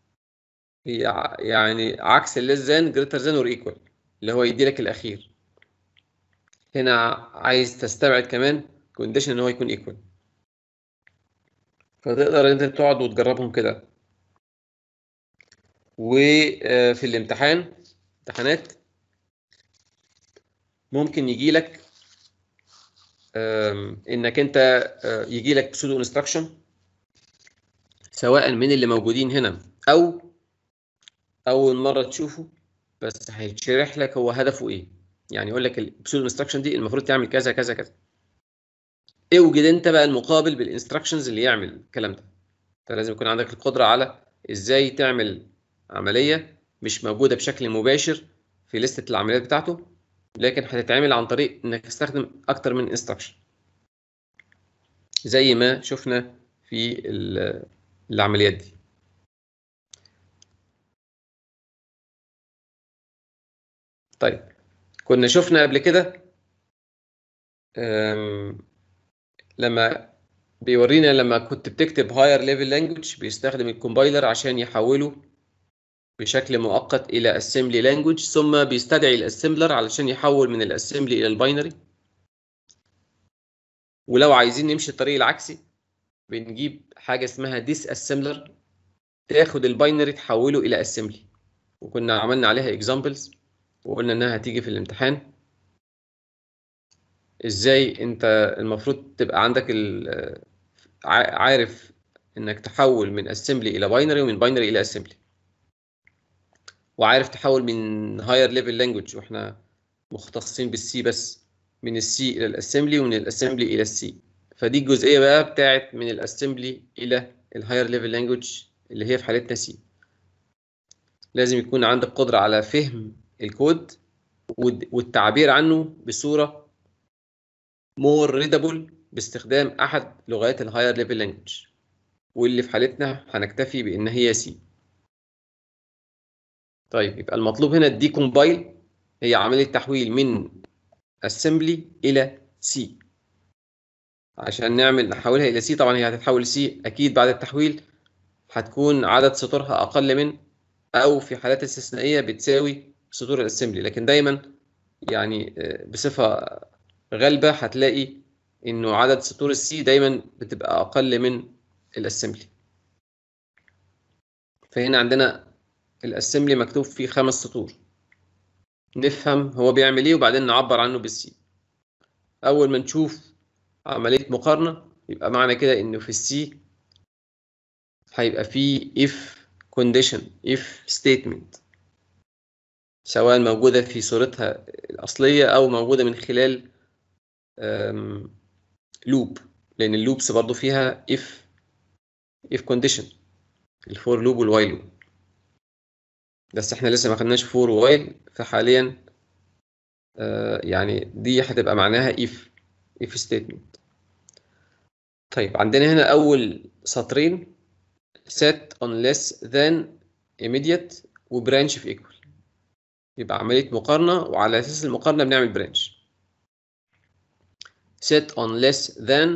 Speaker 1: يعني عكس ال less than greater than or equal اللي هو يدي لك الاخير هنا عايز تستبعد كمان كونديشن ان هو يكون equal فتقدر انت تقعد وتجربهم كده وفي الامتحان امتحانات ممكن يجي لك انك انت يجي لك بسودو انستراكشن سواء من اللي موجودين هنا او اول مره تشوفه بس هيتشرح لك هو هدفه ايه يعني يقول لك البسودو انستراكشن دي المفروض تعمل كذا كذا كذا اوجد انت بقى المقابل بالانستراكشنز اللي يعمل الكلام ده انت لازم يكون عندك القدره على ازاي تعمل عمليه مش موجوده بشكل مباشر في لستة العمليات بتاعته لكن هتتعمل عن طريق انك تستخدم اكتر من انستراكشن زي ما شفنا في العمليات دي طيب كنا شفنا قبل كده لما بيورينا لما كنت بتكتب هاير ليفل لانجوج بيستخدم الكومبايلر عشان يحوله بشكل مؤقت الى اسمبلي لانجوج ثم بيستدعي الاسمبلر علشان يحول من الاسمبلي الى الباينري ولو عايزين نمشي الطريق العكسي بنجيب حاجه اسمها ديس اسمبلر تاخد الباينري تحوله الى اسمبلي وكنا عملنا عليها اكزامبلز وقلنا انها هتيجي في الامتحان ازاي انت المفروض تبقى عندك عارف انك تحول من اسمبلي الى باينري ومن باينري الى اسمبلي وعارف تحول من هاير ليفل لانجوج واحنا مختصين بالسي بس من السي الى الاسمبلي ومن الاسمبلي الى السي فدي الجزئيه بقى بتاعت من الاسمبلي الى الهاير ليفل لانجوج اللي هي في حالتنا سي لازم يكون عندك قدره على فهم الكود والتعبير عنه بصوره مور ريدابل باستخدام احد لغات الهاير ليفل لانجوج واللي في حالتنا هنكتفي بان هي سي طيب يبقى المطلوب هنا الدي كومبايل هي عمليه تحويل من اسمبلي الى سي عشان نعمل نحولها الى سي طبعا هي هتتحول سي اكيد بعد التحويل هتكون عدد سطورها اقل من او في حالات استثنائيه بتساوي سطور الاسمبلي لكن دايما يعني بصفه غالبه هتلاقي انه عدد سطور السي دايما بتبقى اقل من الاسمبلي فهنا عندنا الاسمبلي مكتوب فيه خمس سطور نفهم هو بيعمل ايه وبعدين نعبر عنه بالسي اول ما نشوف عمليه مقارنه يبقى معنى كده انه في السي هيبقى فيه if condition if statement سواء موجوده في صورتها الاصليه او موجوده من خلال لوب لان اللوبس برضو فيها if if condition الفور لوب والوايل لوب بس احنا لسه ما خدناش فور ووايل فحاليا آه يعني دي هتبقى معناها if if statement طيب عندنا هنا اول سطرين set on less than immediate وبرانش في equal يبقى عملية مقارنة وعلى أساس المقارنة بنعمل برانش set on less than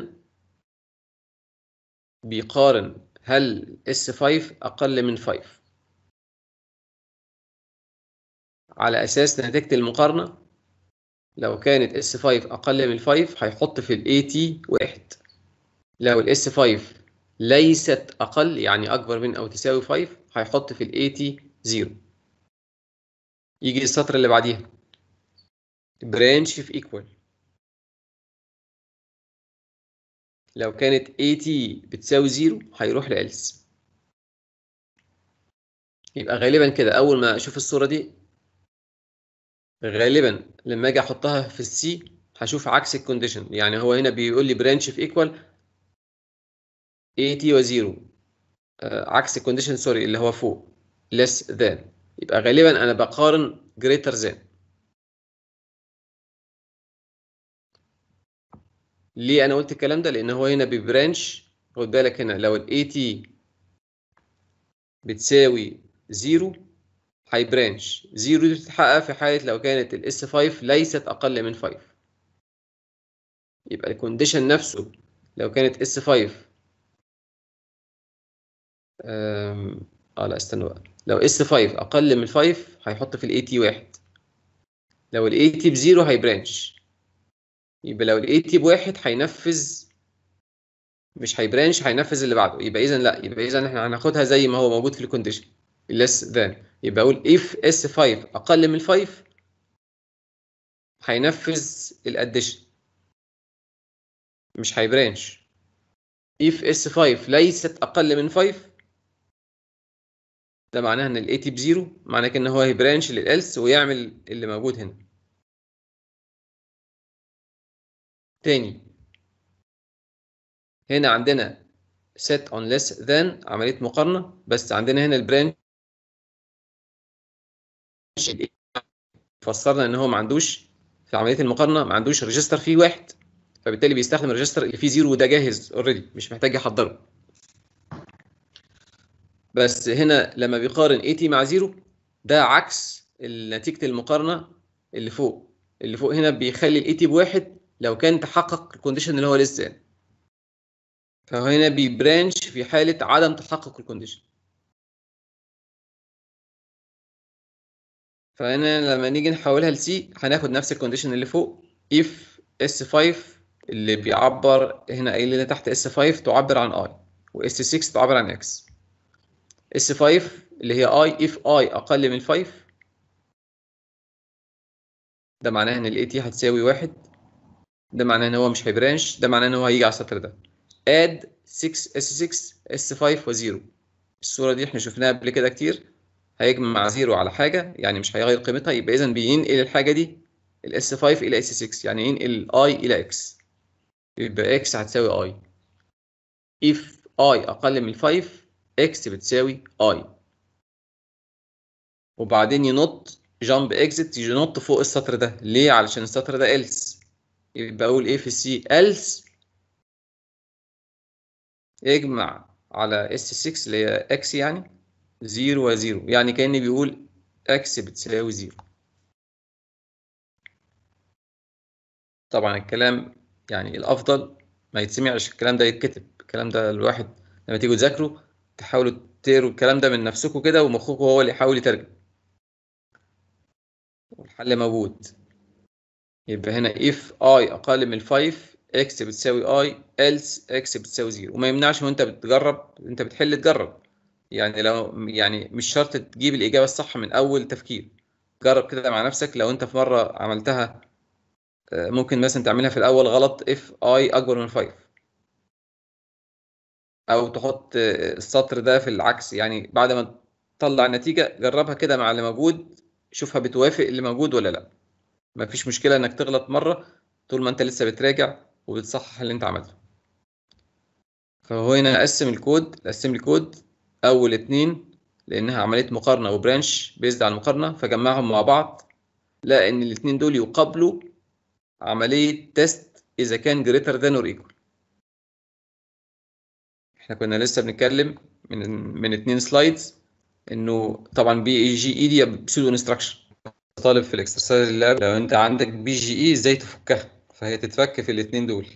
Speaker 1: بيقارن هل S5 أقل من 5 على أساس نتيجة المقارنة لو كانت S5 أقل من 5 هيحط في ال AT واحد لو ال S5 ليست أقل يعني أكبر من أو تساوي 5 هيحط في ال AT 0 يجي السطر اللي بعديها برانش في ايكوال لو كانت AT بتساوي زيرو هيروح لإلس يبقى غالبا كده أول ما أشوف الصورة دي غالبا لما أجي أحطها في السي هشوف عكس الكونديشن يعني هو هنا بيقول لي برانش في ايكوال AT وزيرو آه عكس الكونديشن سوري اللي هو فوق less than يبقى غالبا أنا بقارن greater than ليه انا قلت الكلام ده لان هو هنا ببرانش خد بالك هنا لو الاي تي بتساوي زيرو هيبرانش زيرو دي بتتحقق في حاله لو كانت الاس 5 ليست اقل من 5 يبقى الكونديشن نفسه لو كانت اس 5 اه لا استنى بقى لو اس 5 اقل من 5 هيحط في الاي تي واحد لو الاي تي بزيرو هيبرانش يبقى لو الاي تي بواحد هينفذ مش هيبرانش هينفذ اللي بعده يبقى اذا لا يبقى اذا احنا هناخدها زي ما هو موجود في الكونديشن less than يبقى اقول if s5 اقل من 5 هينفذ الاديشن مش هيبرانش if s5 ليست اقل من 5 ده معناها ان الاي تي بزيرو معناه ان هو هيبرانش للالس ويعمل اللي موجود هنا تاني هنا عندنا set on less than عملية مقارنة بس عندنا هنا البرانش فسرنا ان هو ما عندوش في عملية المقارنة ما عندوش ريجستر فيه واحد فبالتالي بيستخدم الريجستر اللي فيه زيرو وده جاهز اوريدي مش محتاج يحضره بس هنا لما بيقارن اي تي مع زيرو ده عكس نتيجة المقارنة اللي فوق اللي فوق هنا بيخلي الاي تي بواحد لو كان تحقق الكونديشن اللي هو لسه فهو هنا بيبرانش في حالة عدم تحقق الكونديشن فهنا لما نيجي نحولها لسي هناخد نفس الكونديشن اللي فوق if s5 اللي بيعبر هنا قايل لنا تحت s5 تعبر عن i و s6 تعبر عن x s5 اللي هي i if i اقل من 5 ده معناه ان الاي تي هتساوي واحد ده معناه ان هو مش هيبرانش ده معناه ان هو هيجي على السطر ده add 6 s6 s5 و0 الصوره دي احنا شفناها قبل كده كتير هيجمع 0 على حاجه يعني مش هيغير قيمتها يبقى اذا بينقل الحاجه دي الاس 5 الى اس 6 يعني ينقل i الى x يبقى x هتساوي i if i اقل من 5 x بتساوي i وبعدين ينط جامب اكزيت ينط فوق السطر ده ليه علشان السطر ده else يبقى اقول ايه في السي else اجمع على اس 6 اللي هي اكس يعني 0 و 0 يعني كاني بيقول اكس بتساوي 0 طبعا الكلام يعني الافضل ما يتسمعش الكلام ده يتكتب الكلام ده الواحد لما تيجوا تذاكروا تحاولوا تقروا الكلام ده من نفسكم كده ومخكم هو اللي يحاول يترجم والحل موجود يبقى هنا if i أقل من 5 x بتساوي i else x بتساوي 0 وما يمنعش وانت بتجرب انت بتحل تجرب يعني لو يعني مش شرط تجيب الإجابة الصح من أول تفكير جرب كده مع نفسك لو انت في مرة عملتها ممكن مثلا تعملها في الأول غلط if i أكبر من 5 أو تحط السطر ده في العكس يعني بعد ما تطلع النتيجة جربها كده مع اللي موجود شوفها بتوافق اللي موجود ولا لأ مفيش مشكلة إنك تغلط مرة طول ما أنت لسه بتراجع وبتصحح اللي أنت عملته فهو هنا قسم الكود قسم لي كود أول اتنين لأنها عملية مقارنة وبرانش بيزد على المقارنة فجمعهم مع بعض لقى إن الاتنين دول يقابلوا عملية تيست إذا كان greater than or equal احنا كنا لسه بنتكلم من من اتنين سلايدز انه طبعا بي اي جي اي دي بسودو انستراكشن طالب في الاكسرسايز اللاب لو انت عندك بي جي اي ازاي تفكها فهي تتفك في الاثنين دول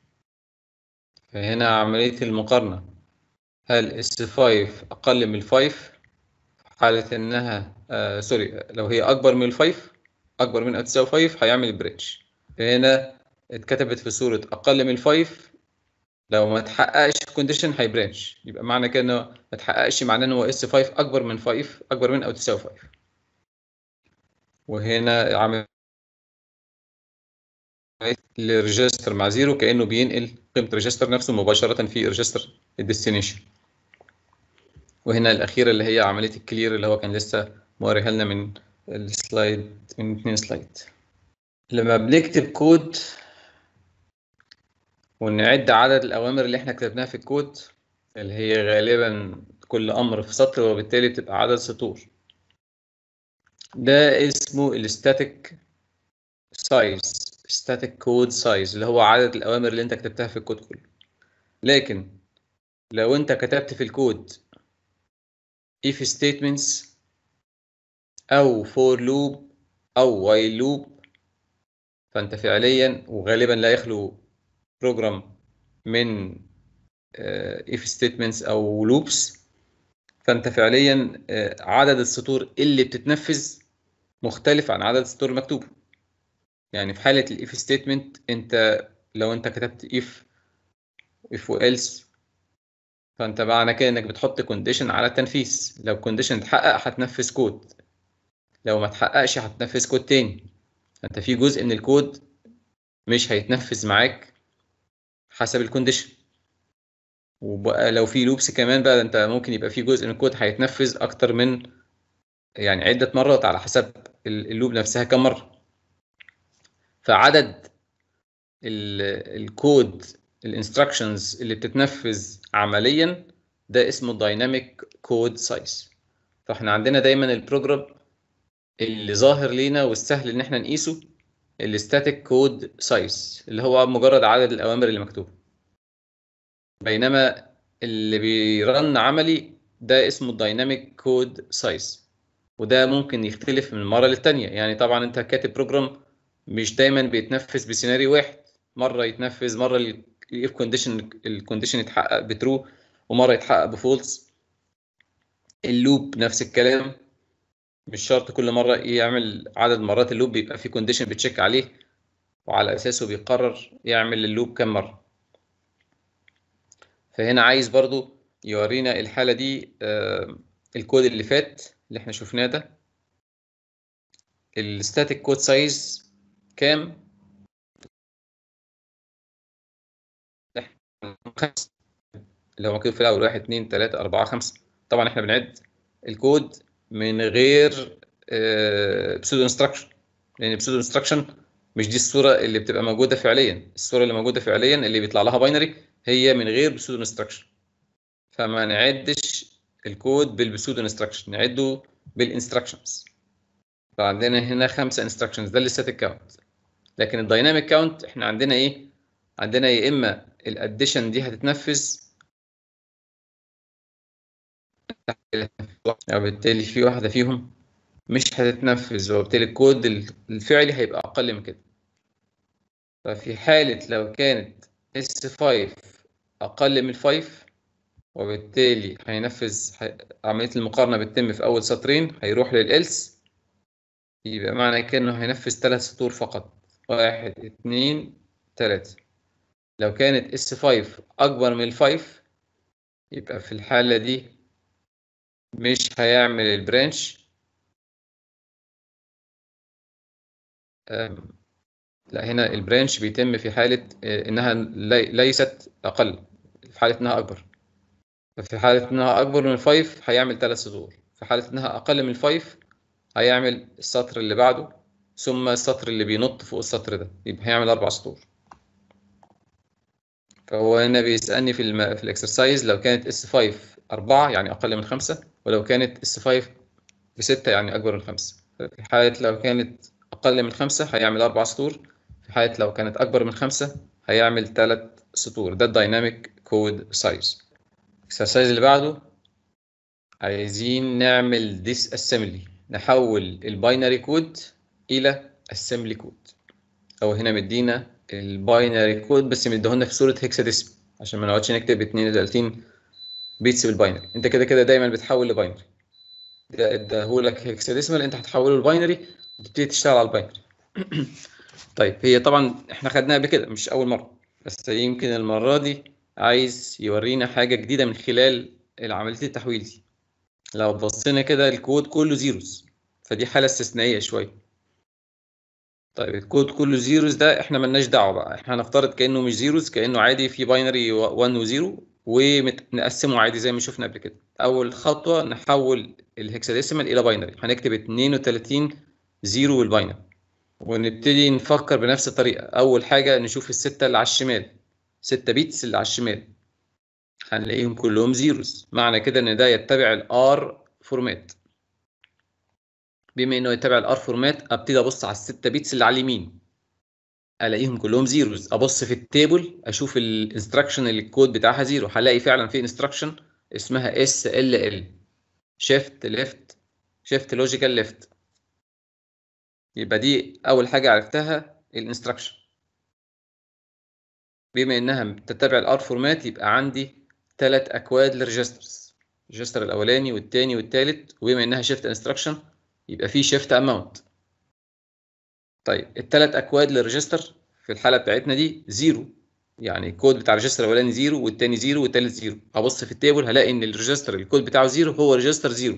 Speaker 1: فهنا عملية المقارنة هل اس 5 اقل من 5 في حالة انها آه سوري لو هي اكبر من 5 اكبر من او تساوي 5 هيعمل بريدج هنا اتكتبت في صورة اقل من 5 لو ما تحققش الكونديشن هيبرانش يبقى معنى كده انه ما تحققش معناه ان هو اس 5 اكبر من 5 اكبر من او تساوي 5 وهنا عامل الريجستر مع زيرو كانه بينقل قيمه الريجستر نفسه مباشره في ريجستر الديستنيشن وهنا الاخيره اللي هي عمليه الكلير اللي هو كان لسه موريها لنا من السلايد من اثنين سلايد لما بنكتب كود ونعد عدد الأوامر اللي احنا كتبناها في الكود اللي هي غالبا كل أمر في سطر وبالتالي بتبقى عدد سطور ده اسمه الستاتيك سايز static كود سايز اللي هو عدد الأوامر اللي انت كتبتها في الكود كله لكن لو انت كتبت في الكود if statements أو for loop أو while loop فأنت فعليا وغالبا لا يخلو بروجرام من if statements أو loops فأنت فعليا عدد السطور اللي بتتنفذ مختلف عن عدد السطور المكتوبة يعني في حالة ال if statement أنت لو أنت كتبت if if و else فأنت معنى كده إنك بتحط condition على التنفيذ لو condition اتحقق هتنفذ كود لو ما اتحققش هتنفذ كود تاني انت في جزء من الكود مش هيتنفذ معاك حسب الكونديشن وبقى لو في لوبس كمان بقى انت ممكن يبقى في جزء من الكود هيتنفذ اكتر من يعني عدة مرات على حسب اللوب نفسها كم مرة فعدد الكود الانستراكشنز اللي بتتنفذ عمليا ده اسمه دايناميك كود سايز فاحنا عندنا دايما البروجرام اللي ظاهر لينا والسهل ان احنا نقيسه الستاتيك كود سايز اللي هو مجرد عدد الاوامر اللي مكتوبه بينما اللي بيرن عملي ده اسمه الدايناميك كود سايز وده ممكن يختلف من مره للتانيه يعني طبعا انت كاتب بروجرام مش دايما بيتنفذ بسيناريو واحد مره يتنفذ مره الاف كونديشن الكونديشن يتحقق بترو ومره يتحقق بفولس اللوب نفس الكلام مش شرط كل مرة يعمل عدد مرات اللوب بيبقى في كونديشن بتشيك عليه وعلى أساسه بيقرر يعمل اللوب كم مرة فهنا عايز برضو يورينا الحالة دي آه الكود اللي فات اللي احنا شفناه ده الستاتيك كود سايز كام اللي هو مكتوب في الأول واحد اتنين تلاتة أربعة خمسة طبعا احنا بنعد الكود من غير بسودو انستراكشن لان بسودو انستراكشن مش دي الصوره اللي بتبقى موجوده فعليا الصوره اللي موجوده فعليا اللي بيطلع لها باينري هي من غير بسودو انستراكشن فما نعدش الكود بالبسودو انستراكشن نعده بالانستراكشنز فعندنا هنا خمسه انستراكشنز ده الستاتيك كاونت لكن الدايناميك كاونت احنا عندنا ايه عندنا يا اما الاديشن دي هتتنفذ وبالتالي في واحدة فيهم مش هتتنفذ وبالتالي الكود الفعلي هيبقى أقل من كده ففي حالة لو كانت S5 أقل من 5 وبالتالي هينفذ عملية المقارنة بتتم في أول سطرين هيروح للإلس يبقى معنى كده إنه هينفذ ثلاث سطور فقط واحد اتنين تلاتة لو كانت S5 أكبر من 5 يبقى في الحالة دي مش هيعمل البرانش لا هنا البرانش بيتم في حالة إنها ليست أقل في حالة إنها أكبر ففي حالة إنها أكبر من 5 هيعمل ثلاث سطور في حالة إنها أقل من 5 هيعمل السطر اللي بعده ثم السطر اللي بينط فوق السطر ده يبقى هيعمل أربع سطور فهو هنا بيسألني في الم... في الإكسرسايز لو كانت اس 5 4 يعني أقل من 5 ولو كانت اس 5 بستة يعني أكبر من 5 في حالة لو كانت أقل من 5 هيعمل أربع سطور في حالة لو كانت أكبر من 5 هيعمل ثلاث سطور ده الدايناميك كود سايز الإكسرسايز اللي بعده عايزين نعمل ديس اسمبلي نحول الباينري كود إلى اسمبلي كود أو هنا مدينا الباينري كود بس مديهولنا في صورة هيكساديسم عشان ما نقعدش نكتب 32 بيتس بالباينري انت كده كده دايما بتحول لباينري ده اداهولك هيكساديسمال انت هتحوله لباينري وتبتدي تشتغل على الباينري طيب هي طبعا احنا خدناها قبل كده مش اول مره بس يمكن المره دي عايز يورينا حاجه جديده من خلال عمليه التحويل دي لو بصينا كده الكود كله زيروز فدي حاله استثنائيه شويه طيب الكود كله زيروز ده احنا ملناش دعوه بقى احنا هنفترض كانه مش زيروز كانه عادي في باينري 1 و0 ونقسمه عادي زي ما شفنا قبل كده اول خطوه نحول الهكساديسيمال الى باينري هنكتب 32 زيرو والباينري ونبتدي نفكر بنفس الطريقه اول حاجه نشوف السته اللي على الشمال 6 بيتس اللي على الشمال هنلاقيهم كلهم زيروز معنى كده ان ده يتبع الار فورمات بما انه يتبع الار فورمات ابتدي ابص على الستة بيتس اللي على اليمين الاقيهم كلهم زيروز ابص في التيبل اشوف الانستراكشن اللي الكود بتاعها زيرو هلاقي فعلا في انستراكشن اسمها اس ال ال شيفت ليفت شيفت لوجيكال ليفت يبقى دي اول حاجه عرفتها الانستراكشن بما انها تتبع الار فورمات يبقى عندي ثلاث اكواد للريجسترز الريجستر الاولاني والثاني والثالث وبما انها شيفت انستراكشن يبقى في شيفت اماونت طيب الثلاث اكواد للريجستر في الحاله بتاعتنا دي زيرو يعني الكود بتاع الريجستر الاولاني زيرو والثاني زيرو والثالث زيرو هبص في التيبل هلاقي ان الريجستر الكود بتاعه زيرو هو ريجستر زيرو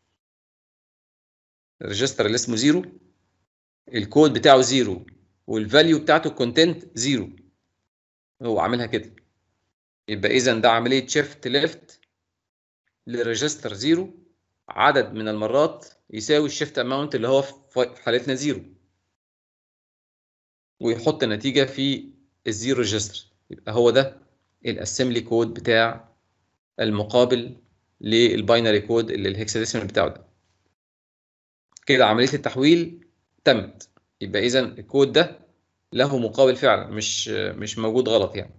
Speaker 1: الريجستر اللي اسمه زيرو الكود بتاعه زيرو والفاليو بتاعته الكونتنت زيرو هو عاملها كده يبقى اذا ده عمليه شيفت ليفت للريجستر زيرو عدد من المرات يساوي الشيفت اماونت اللي هو في حالتنا زيرو ويحط النتيجه في الزيرو ريجستر يبقى هو ده الاسمبلي كود بتاع المقابل للباينري كود اللي الهكساديسيمال بتاعه ده كده عمليه التحويل تمت يبقى اذا الكود ده له مقابل فعلا مش مش موجود غلط يعني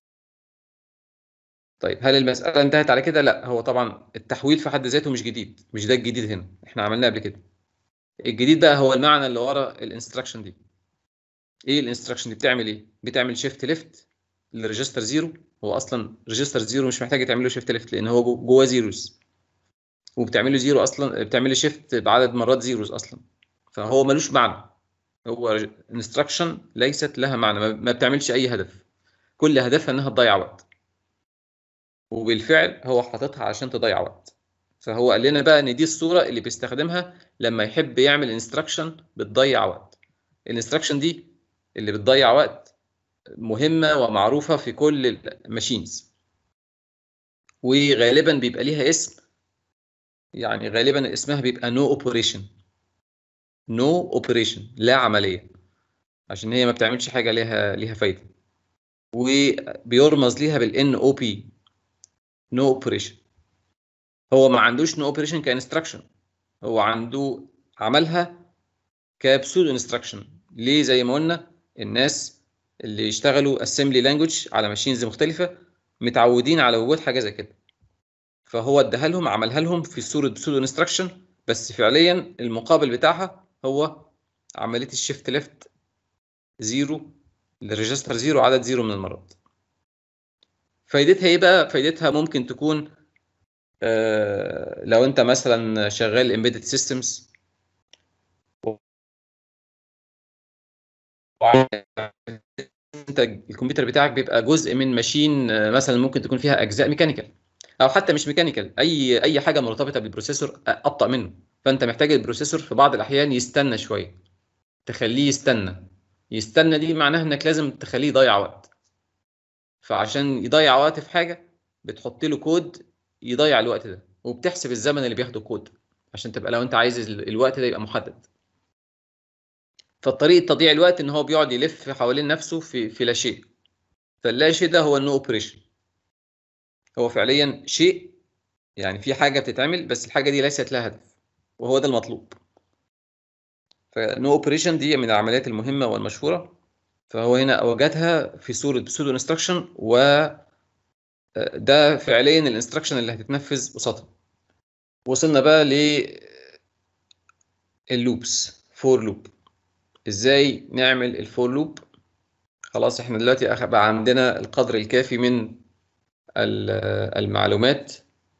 Speaker 1: طيب هل المسألة انتهت على كده؟ لا هو طبعا التحويل في حد ذاته مش جديد مش ده الجديد هنا احنا عملناه قبل كده الجديد بقى هو المعنى اللي ورا الانستراكشن دي ايه الانستراكشن دي بتعمل ايه؟ بتعمل شيفت ليفت للريجستر زيرو هو اصلا ريجستر زيرو مش محتاج تعمل له شيفت ليفت لان هو جواه زيروز وبتعمل له زيرو اصلا بتعمل له شيفت بعدد مرات زيروز اصلا فهو ملوش معنى هو انستراكشن ليست لها معنى ما بتعملش اي هدف كل هدفها انها تضيع وقت وبالفعل هو حاططها عشان تضيع وقت فهو قال لنا بقى ان دي الصوره اللي بيستخدمها لما يحب يعمل انستراكشن بتضيع وقت الانستراكشن دي اللي بتضيع وقت مهمه ومعروفه في كل الماشينز وغالبا بيبقى ليها اسم يعني غالبا اسمها بيبقى نو اوبريشن نو اوبريشن لا عمليه عشان هي ما بتعملش حاجه ليها ليها فايده وبيرمز ليها بالان او بي نو اوبريشن هو ما عندوش نو اوبريشن كانستراكشن هو عنده عملها كبسودو انستراكشن ليه زي ما قلنا الناس اللي يشتغلوا اسمبلي لانجوج على ماشينز مختلفه متعودين على وجود حاجه زي كده فهو اداها لهم عملها لهم في صوره بسودو انستراكشن بس فعليا المقابل بتاعها هو عمليه الشيفت ليفت زيرو للريجستر زيرو عدد زيرو من المرات فايدتها ايه بقى فايدتها ممكن تكون آه لو انت مثلا شغال امبيدد سيستمز انت الكمبيوتر بتاعك بيبقى جزء من ماشين مثلا ممكن تكون فيها اجزاء ميكانيكال او حتى مش ميكانيكال اي اي حاجه مرتبطه بالبروسيسور ابطا منه فانت محتاج البروسيسور في بعض الاحيان يستنى شويه تخليه يستنى يستنى دي معناها انك لازم تخليه يضيع وقت فعشان يضيع وقت في حاجه بتحط له كود يضيع الوقت ده وبتحسب الزمن اللي بياخده الكود عشان تبقى لو انت عايز الوقت ده يبقى محدد فالطريقه تضييع الوقت ان هو بيقعد يلف حوالين نفسه في في لا شيء فاللا شيء ده هو النو اوبريشن هو فعليا شيء يعني في حاجه بتتعمل بس الحاجه دي ليست لها هدف وهو ده المطلوب فنو اوبريشن دي من العمليات المهمه والمشهوره فهو هنا وجدها في صوره بسودو انستراكشن و ده فعليا الانستراكشن اللي هتتنفذ قصادها وصلنا بقى ل اللوبس فور لوب ازاي نعمل الفور لوب خلاص احنا دلوقتي بقى عندنا القدر الكافي من المعلومات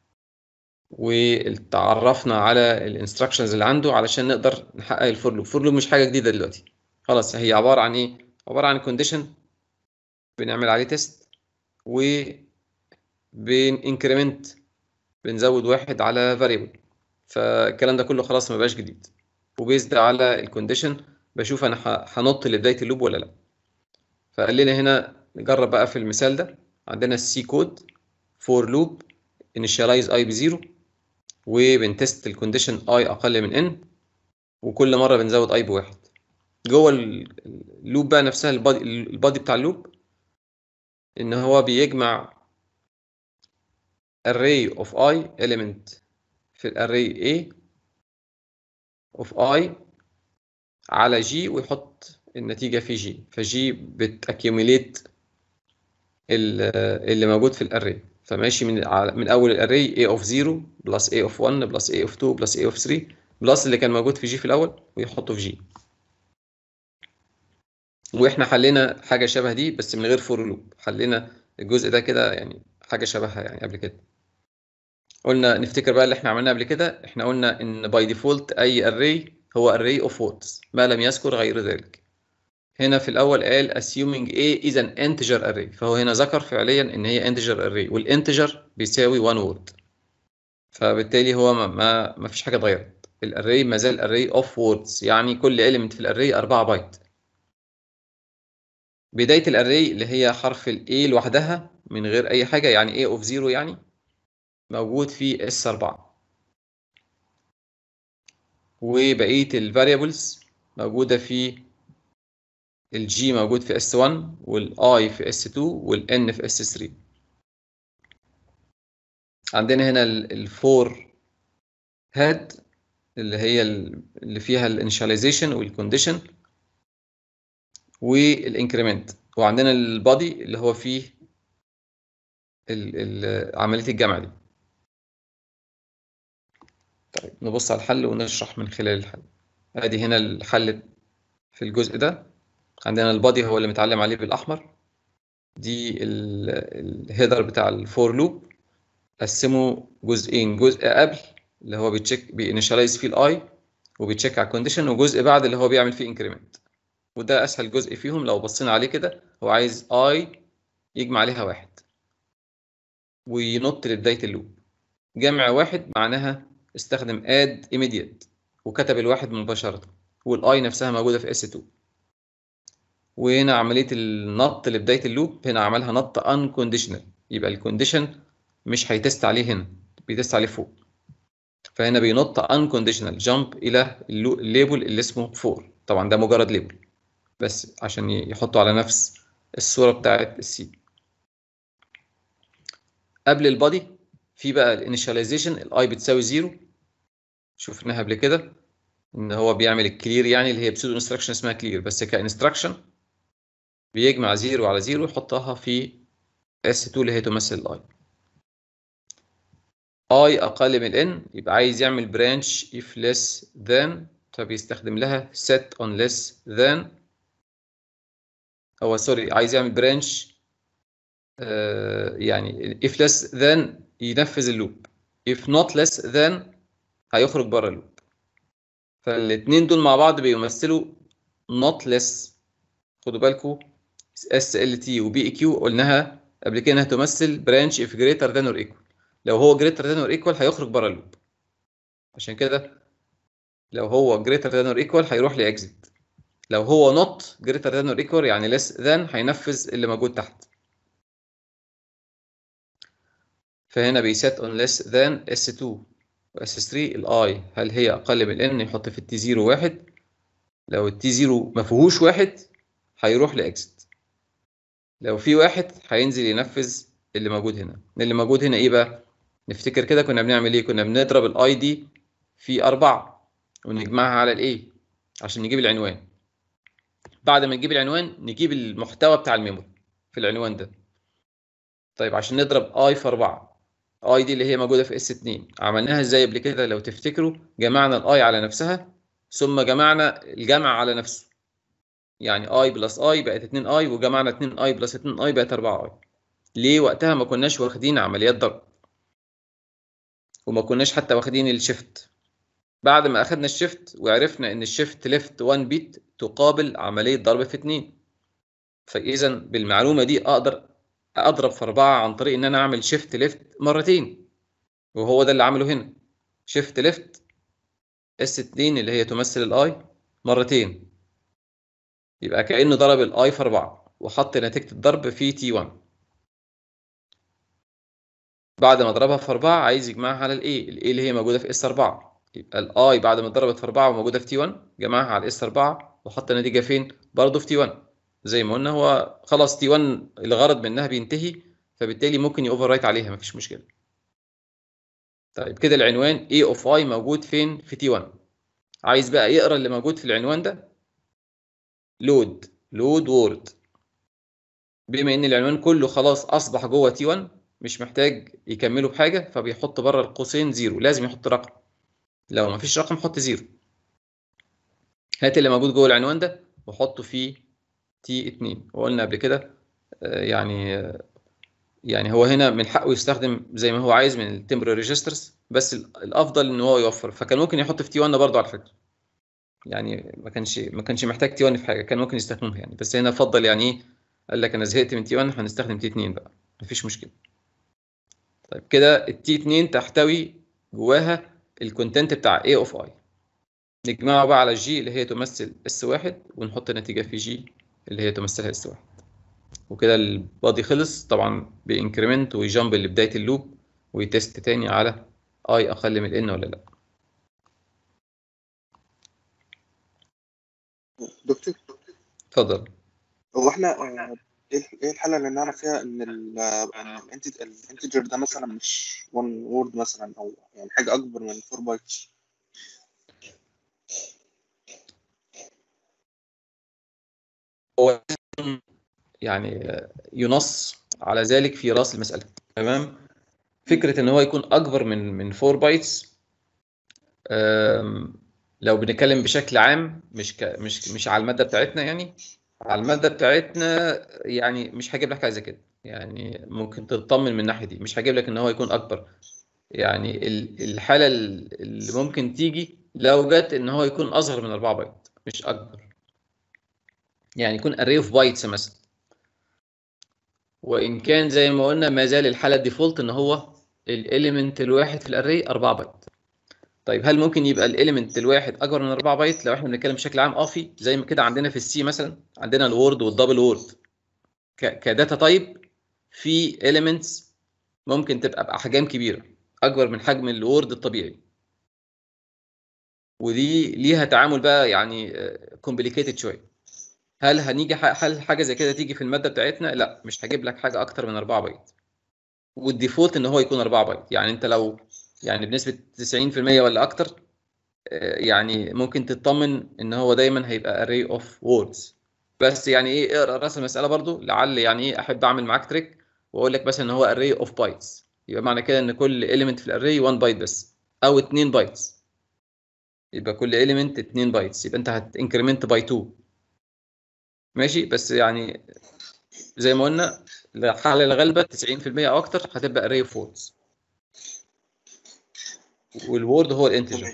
Speaker 1: وتعرفنا على الانستراكشنز اللي عنده علشان نقدر نحقق الفور لوب الفور لوب مش حاجه جديده دلوقتي خلاص هي عباره عن ايه عباره عن كونديشن بنعمل عليه تيست و بنكريمنت بنزود واحد على فاريبل فالكلام ده كله خلاص ما بقاش جديد وبيزد على الكونديشن بشوف انا ح- هنط لبدايه اللوب ولا لا فقال لنا هنا نجرب بقى في المثال ده عندنا السي كود فور لوب initialize اي بزيرو وبنتست الكونديشن اي اقل من ان وكل مره بنزود اي بواحد جوه ال- اللوب بقى نفسها البادي البادي بتاع اللوب ان هو بيجمع array of i element في الاري A of i على g ويحط النتيجة في g فg بتأكيوميليت اللي موجود في الاري فماشي من على- من اول الاري a of 0 بلس a of 1 بلس a of 2 بلس a of 3 بلس اللي كان موجود في g في الاول ويحطه في g واحنا حلينا حاجة شبه دي بس من غير فور لوب حلينا الجزء ده كده يعني حاجة شبهها يعني قبل كده قلنا نفتكر بقى اللي احنا عملناه قبل كده احنا قلنا ان باي ديفولت اي array هو array of words ما لم يذكر غير ذلك هنا في الاول قال assuming a is an integer array فهو هنا ذكر فعليا ان هي integer array والانتجر بيساوي one word فبالتالي هو ما ما, ما فيش حاجه اتغيرت الاري ما زال array of words يعني كل element في الاري 4 بايت بدايه الاري اللي هي حرف ال a لوحدها من غير اي حاجه يعني a of 0 يعني موجود في اس 4 وبقيه الفاريبلز موجوده في الجي موجود في اس 1 والاي في اس 2 والان في اس 3 عندنا هنا الفور هاد اللي هي ال- اللي فيها الانيشاليزيشن والكونديشن والانكريمنت وعندنا البادي اللي هو فيه ال- ال- عمليه الجمع دي طيب نبص على الحل ونشرح من خلال الحل ادي هنا الحل في الجزء ده عندنا البادي هو اللي متعلم عليه بالاحمر دي الهيدر بتاع الفور لوب قسمه جزئين جزء قبل اللي هو بيتشيك بينيشاليز فيه الاي وبيتشيك على الكونديشن وجزء بعد اللي هو بيعمل فيه انكريمنت وده اسهل جزء فيهم لو بصينا عليه كده هو عايز اي يجمع عليها واحد وينط لبدايه اللوب جمع واحد معناها استخدم اد immediate وكتب الواحد مباشره والاي نفسها موجوده في اس 2 وهنا عمليه النط لبدايه اللوب هنا عملها نط unconditional يبقى الكونديشن مش هيتست عليه هنا بيتست عليه فوق فهنا بينط unconditional jump الى اللو- الليبل اللي اسمه 4 طبعا ده مجرد ليبل بس عشان ي- يحطوا على نفس الصوره بتاعت السي قبل البادي في بقى الانيشاليزيشن الاي بتساوي 0 شفناها قبل كده ان هو بيعمل الكلير يعني اللي هي بسودو انستراكشن اسمها كلير بس كانستراكشن بيجمع 0 على 0 ويحطها في اس 2 اللي هي تمثل الاي اي اقل من n يبقى عايز يعمل برانش if less than فبيستخدم لها set on less than هو سوري عايز يعمل برانش يعني if less than ينفذ اللوب if not less than هيخرج بره اللوب فالاثنين دول مع بعض بيمثلوا not less خدوا بالكم اس ال تي وبي اي كيو قلناها قبل كده انها تمثل برانش if greater than or equal لو هو greater than or equal هيخرج بره اللوب عشان كده لو هو greater than or equal هيروح لإكزيت لو هو not greater than or equal يعني less than هينفذ اللي موجود تحت فهنا بيسيت on less than S2 و S3 الاي هل هي اقل من n يحط في التي 0 واحد لو التي 0 ما فيهوش واحد هيروح لاكزيت لو في واحد هينزل ينفذ اللي موجود هنا اللي موجود هنا ايه بقى نفتكر كده كنا بنعمل ايه كنا بنضرب الاي دي في أربعة ونجمعها على الايه عشان نجيب العنوان بعد ما نجيب العنوان نجيب المحتوى بتاع الميموري في العنوان ده طيب عشان نضرب اي في 4 اي دي اللي هي موجوده في اس 2 عملناها ازاي قبل كده لو تفتكروا جمعنا الاي على نفسها ثم جمعنا الجمع على نفسه يعني اي بلس اي بقت 2 اي وجمعنا 2 اي بلس 2 اي بقت 4 اي ليه وقتها ما كناش واخدين عمليات ضرب وما كناش حتى واخدين الشيفت بعد ما اخدنا الشيفت وعرفنا ان الشيفت ليفت 1 بيت تقابل عمليه ضرب في 2 فاذا بالمعلومه دي اقدر اضرب في 4 عن طريق ان انا اعمل شيفت ليفت مرتين وهو ده اللي عمله هنا شيفت ليفت اس 2 اللي هي تمثل الاي مرتين يبقى كانه ضرب الاي في 4 وحط نتيجه الضرب في تي 1 بعد ما ضربها في 4 عايز يجمعها على الاي الاي اللي هي موجوده في اس 4 يبقى الاي بعد ما اتضربت في 4 وموجوده في تي 1 جمعها على اس 4 وحط النتيجه فين برضه في تي 1 زي ما قلنا هو خلاص تي 1 الغرض منها بينتهي فبالتالي ممكن يوفر رايت عليها مفيش مشكله طيب كده العنوان A اوف I موجود فين في تي 1 عايز بقى يقرا اللي موجود في العنوان ده لود لود وورد بما ان العنوان كله خلاص اصبح جوه تي 1 مش محتاج يكمله بحاجه فبيحط بره القوسين زيرو لازم يحط رقم لو ما فيش رقم حط زيرو هات اللي موجود جوه العنوان ده وحطه في تي 2 وقلنا قبل كده آه، يعني آه، يعني هو هنا من حقه يستخدم زي ما هو عايز من التمبر ريجسترز بس ال- الافضل ان هو يوفر فكان ممكن يحط في تي 1 برضه على فكره يعني ما كانش ما كانش محتاج تي 1 في حاجه كان ممكن يستخدمها يعني بس هنا فضل يعني ايه قال لك انا زهقت من تي 1 هنستخدم تي 2 بقى مفيش مشكله طيب كده التي 2 تحتوي جواها الكونتنت بتاع A اوف I نجمعه بقى على الجي اللي هي تمثل اس واحد ونحط النتيجة في جي اللي هي تمثلها اس واحد وكده البادي خلص طبعا بإنكريمنت ويجامب لبداية اللوب ويتست تاني على اي أقل من n ولا لأ
Speaker 2: دكتور
Speaker 1: اتفضل
Speaker 2: هو احنا آه، ايه ايه الحالة اللي نعرف فيها ان ال الانتجر ده مثلا مش one word مثلا او يعني حاجة اكبر من 4 بايتس
Speaker 1: هو يعني آه، ينص على ذلك في راس المسألة تمام فكرة ان هو يكون اكبر من من 4 بايتس لو بنتكلم بشكل عام مش ك مش مش على المادة بتاعتنا يعني على المادة بتاعتنا يعني مش هجيب لك حاجة زي كده يعني ممكن تطمن من الناحية دي مش هجيب لك ان هو يكون اكبر يعني ال- الحالة ال- اللي ممكن تيجي لو جت ان هو يكون اصغر من 4 بايت مش اكبر يعني يكون array of bytes مثلا وان كان زي ما قلنا ما زال الحاله الديفولت ان هو الاليمنت الواحد في الاري 4 بايت طيب هل ممكن يبقى الاليمنت الواحد اكبر من 4 بايت لو احنا بنتكلم بشكل عام اه في زي ما كده عندنا في السي مثلا عندنا الوورد والدبل وورد كداتا تايب في elements ممكن تبقى باحجام كبيره اكبر من حجم الوورد الطبيعي ودي ليها تعامل بقى يعني كومبليكيتد شويه هل هنيجي ح- هل حاجه زي كده تيجي في الماده بتاعتنا لا مش هجيب لك حاجه اكتر من 4 بايت والديفولت ان هو يكون 4 بايت يعني انت لو يعني بنسبه 90% ولا اكتر آه، يعني ممكن تطمن ان هو دايما هيبقى array of words بس يعني ايه اقرا راس المساله برضو لعل يعني ايه احب اعمل معاك تريك واقول لك مثلا ان هو array of bytes يبقى معنى كده ان كل element في الاري 1 بايت بس او 2 بايتس يبقى كل element 2 بايتس يبقى انت هتنكريمنت باي 2 ماشي بس يعني زي ما قلنا الحالة الغالبة 90% أو أكتر هتبقى array of words والوورد هو الانتجر
Speaker 2: تمام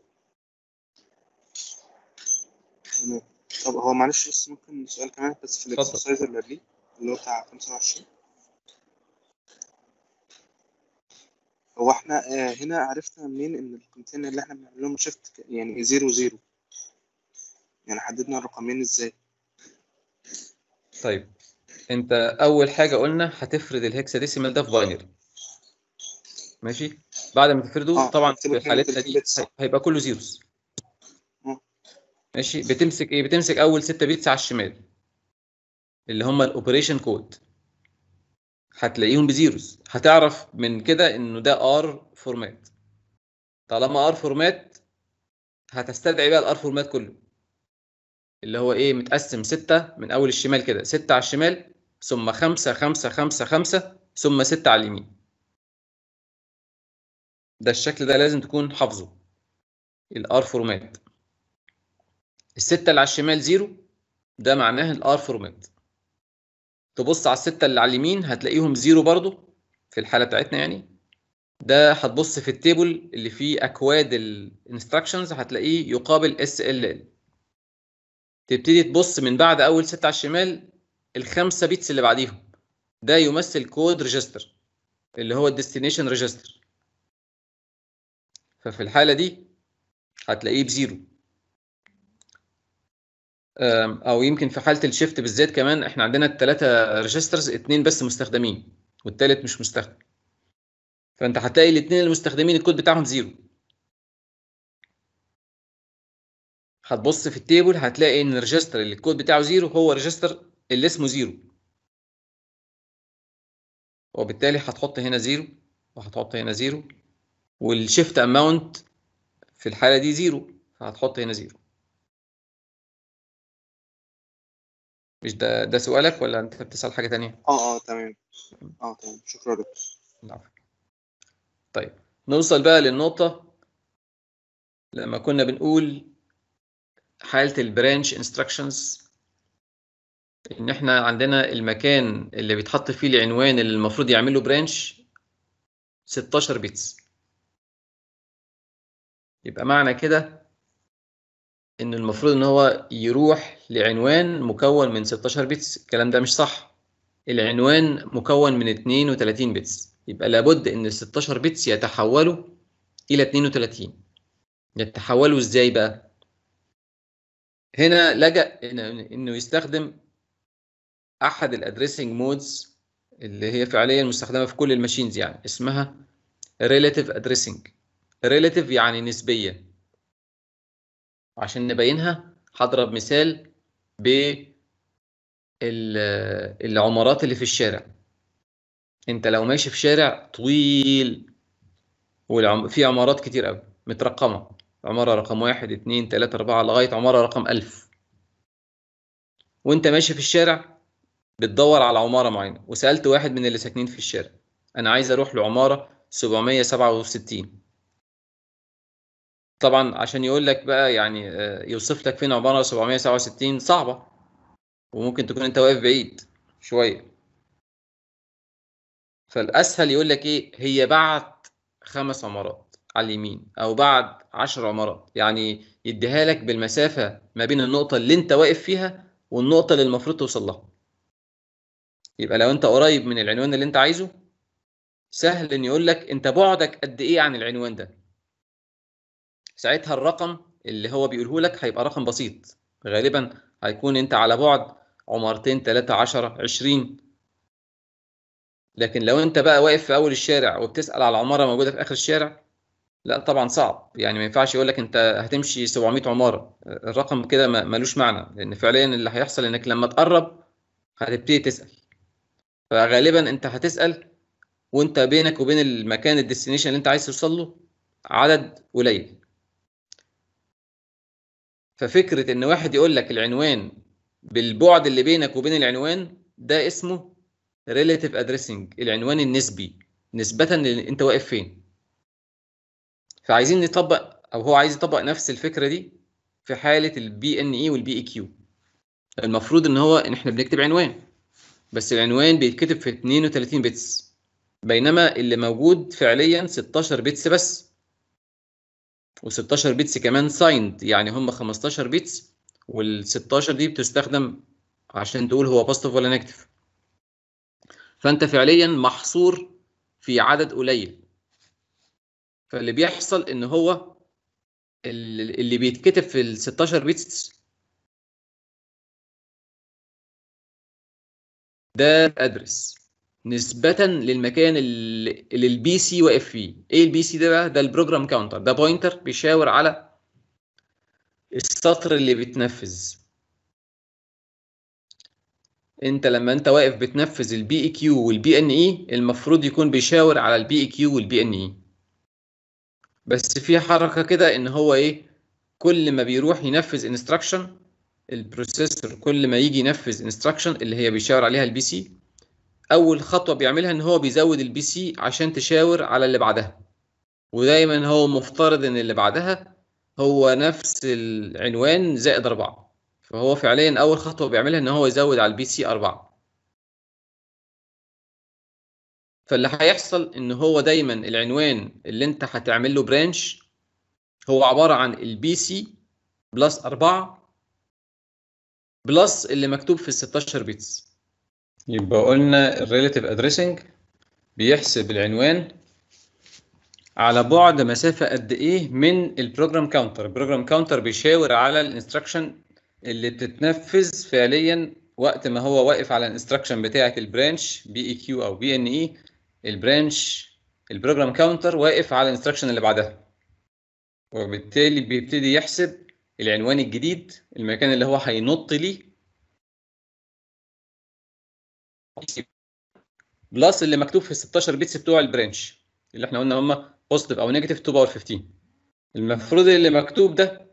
Speaker 2: تمام طب هو معلش بس ممكن سؤال كمان بس في
Speaker 1: اتفضل.
Speaker 2: الاكسرسايز اللي قبليه اللي هو بتاع 25 هو احنا آه، هنا عرفنا منين ان الكونتين اللي احنا بنعمل لهم شيفت يعني زيرو زيرو يعني حددنا الرقمين ازاي
Speaker 1: طيب أنت أول حاجة قلنا هتفرد الهكساديسيمال ده في باينري ماشي بعد ما تفرده
Speaker 2: اه
Speaker 1: طبعا
Speaker 2: هكتبه
Speaker 1: في حالتنا
Speaker 2: 32
Speaker 1: دي
Speaker 2: بت صح.
Speaker 1: هي- هيبقى كله زيروز
Speaker 2: مم.
Speaker 1: ماشي بتمسك ايه بتمسك اول 6 بيتس على الشمال اللي هم الاوبريشن كود هتلاقيهم بزيروز هتعرف من كده انه ده ار فورمات طالما ار فورمات هتستدعي بقى الار فورمات كله اللي هو ايه متقسم 6 من اول الشمال كده 6 على الشمال ثم 5 5 5 5 ثم 6 على اليمين ده الشكل ده لازم تكون حافظه الار فورمات الستة اللي على الشمال زيرو ده معناه الار فورمات تبص على الستة اللي على اليمين هتلاقيهم زيرو برضو في الحالة بتاعتنا يعني ده هتبص في التيبل اللي فيه اكواد الانستراكشنز هتلاقيه يقابل اس ال ال تبتدي تبص من بعد اول ستة على الشمال الخمسة بيتس اللي بعديهم ده يمثل كود ريجستر اللي هو الديستنيشن ريجستر ففي الحالة دي هتلاقيه بزيرو آم، او يمكن في حاله الشيفت بالذات كمان احنا عندنا الثلاثه ريجسترز اتنين بس مستخدمين والثالث مش مستخدم فانت هتلاقي الاثنين المستخدمين الكود بتاعهم زيرو هتبص في التيبل هتلاقي ان الريجستر اللي الكود بتاعه زيرو هو الريجستر اللي اسمه زيرو وبالتالي هتحط هنا زيرو وهتحط هنا زيرو والشيفت اماونت في الحاله دي زيرو فهتحط هنا زيرو مش ده ده سؤالك ولا انت بتسأل حاجه تانية؟
Speaker 2: اه اه تمام اه تمام شكرا لك
Speaker 1: العفو. طيب نوصل بقى للنقطة لما كنا بنقول حالة البرانش انستراكشنز ان احنا عندنا المكان اللي بيتحط فيه العنوان اللي المفروض يعمل له برانش 16 بيتس يبقى معنى كده ان المفروض ان هو يروح لعنوان مكون من 16 بيتس الكلام ده مش صح العنوان مكون من 32 بيتس يبقى لابد ان ال 16 بيتس يتحولوا الى 32 يتحولوا ازاي بقى هنا لجأ إن- انه يستخدم احد الادريسنج مودز اللي هي فعليا مستخدمه في كل الماشينز يعني اسمها relative addressing relative يعني نسبيه عشان نبينها هضرب مثال ب ال- العمارات اللي في الشارع انت لو ماشي في شارع طويل والعم... في عمارات كتير قوي مترقمه عماره رقم واحد اتنين تلاته اربعه لغايه عماره رقم ألف وانت ماشي في الشارع بتدور على عماره معينه وسالت واحد من اللي ساكنين في الشارع انا عايز اروح لعماره 767 طبعا عشان يقول لك بقى يعني آه، يوصف لك فين عماره 767 صعبه وممكن تكون انت واقف بعيد شويه فالاسهل يقول لك ايه هي بعد خمس عمارات على اليمين او بعد عشر عمارات يعني يديها لك بالمسافه ما بين النقطه اللي انت واقف فيها والنقطه اللي المفروض توصل لها يبقى لو انت قريب من العنوان اللي انت عايزه سهل ان يقول لك انت بعدك قد ايه عن العنوان ده ساعتها الرقم اللي هو بيقوله لك هيبقى رقم بسيط غالبا هيكون انت على بعد عمارتين 3 10 20 لكن لو انت بقى واقف في اول الشارع وبتسأل على عمارة موجودة في اخر الشارع لا طبعا صعب يعني ما ينفعش يقول لك انت هتمشي 700 عمارة الرقم كده ما- ملوش معنى لان فعليا اللي هيحصل انك لما تقرب هتبتدي تسأل فغالبا انت هتسأل وانت بينك وبين المكان الديستنيشن اللي انت عايز توصل له عدد قليل ففكرة ان واحد يقول لك العنوان بالبعد اللي بينك وبين العنوان ده اسمه relative addressing العنوان النسبي نسبة اللي انت واقف فين فعايزين نطبق او هو عايز يطبق نفس الفكرة دي في حالة البي ان اي والبي اي كيو المفروض ان هو ان احنا بنكتب عنوان بس العنوان بيتكتب في 32 بتس بينما اللي موجود فعليا 16 بتس بس و16 بتس كمان سايند يعني هم 15 بتس وال16 دي بتستخدم عشان تقول هو بوزيتيف ولا نيجاتيف فانت فعليا محصور في عدد قليل فاللي بيحصل ان هو ال- اللي بيتكتب في ال 16 بيتس ده ادرس نسبة للمكان اللي اللي البي سي واقف فيه ايه البي سي ده بقى ده البروجرام كاونتر ده بوينتر بيشاور على السطر اللي بيتنفذ انت لما انت واقف بتنفذ البي اي كيو والبي ان اي المفروض يكون بيشاور على البي اي كيو والبي ان اي بس في حركة كده ان هو ايه كل ما بيروح ينفذ انستراكشن البروسيسور كل ما يجي ينفذ انستراكشن اللي هي بيشاور عليها البي سي اول خطوة بيعملها ان هو بيزود البي سي عشان تشاور على اللي بعدها ودايما هو مفترض ان اللي بعدها هو نفس العنوان زائد أربعة فهو فعليا أول خطوة بيعملها إن هو يزود على البي سي أربعة فاللي هيحصل إن هو دايما العنوان اللي أنت هتعمل له برانش هو عبارة عن البي سي بلس أربعة بلس اللي مكتوب في ال 16 بيتس يبقى قلنا الريلاتيف ادريسنج بيحسب العنوان على بعد مسافة قد إيه من البروجرام كاونتر البروجرام كاونتر بيشاور على الانستراكشن اللي بتتنفذ فعليا وقت ما هو واقف على الانستراكشن بتاعه البرانش بي اي كيو او بي ان اي البرانش البروجرام كاونتر واقف على الانستراكشن اللي بعدها وبالتالي بيبتدي يحسب العنوان الجديد المكان اللي هو هينط ليه بلس اللي مكتوب في ال 16 بيتس بتوع البرانش اللي احنا قلنا هم بوزيتيف او نيجاتيف 2 باور 15 المفروض اللي مكتوب ده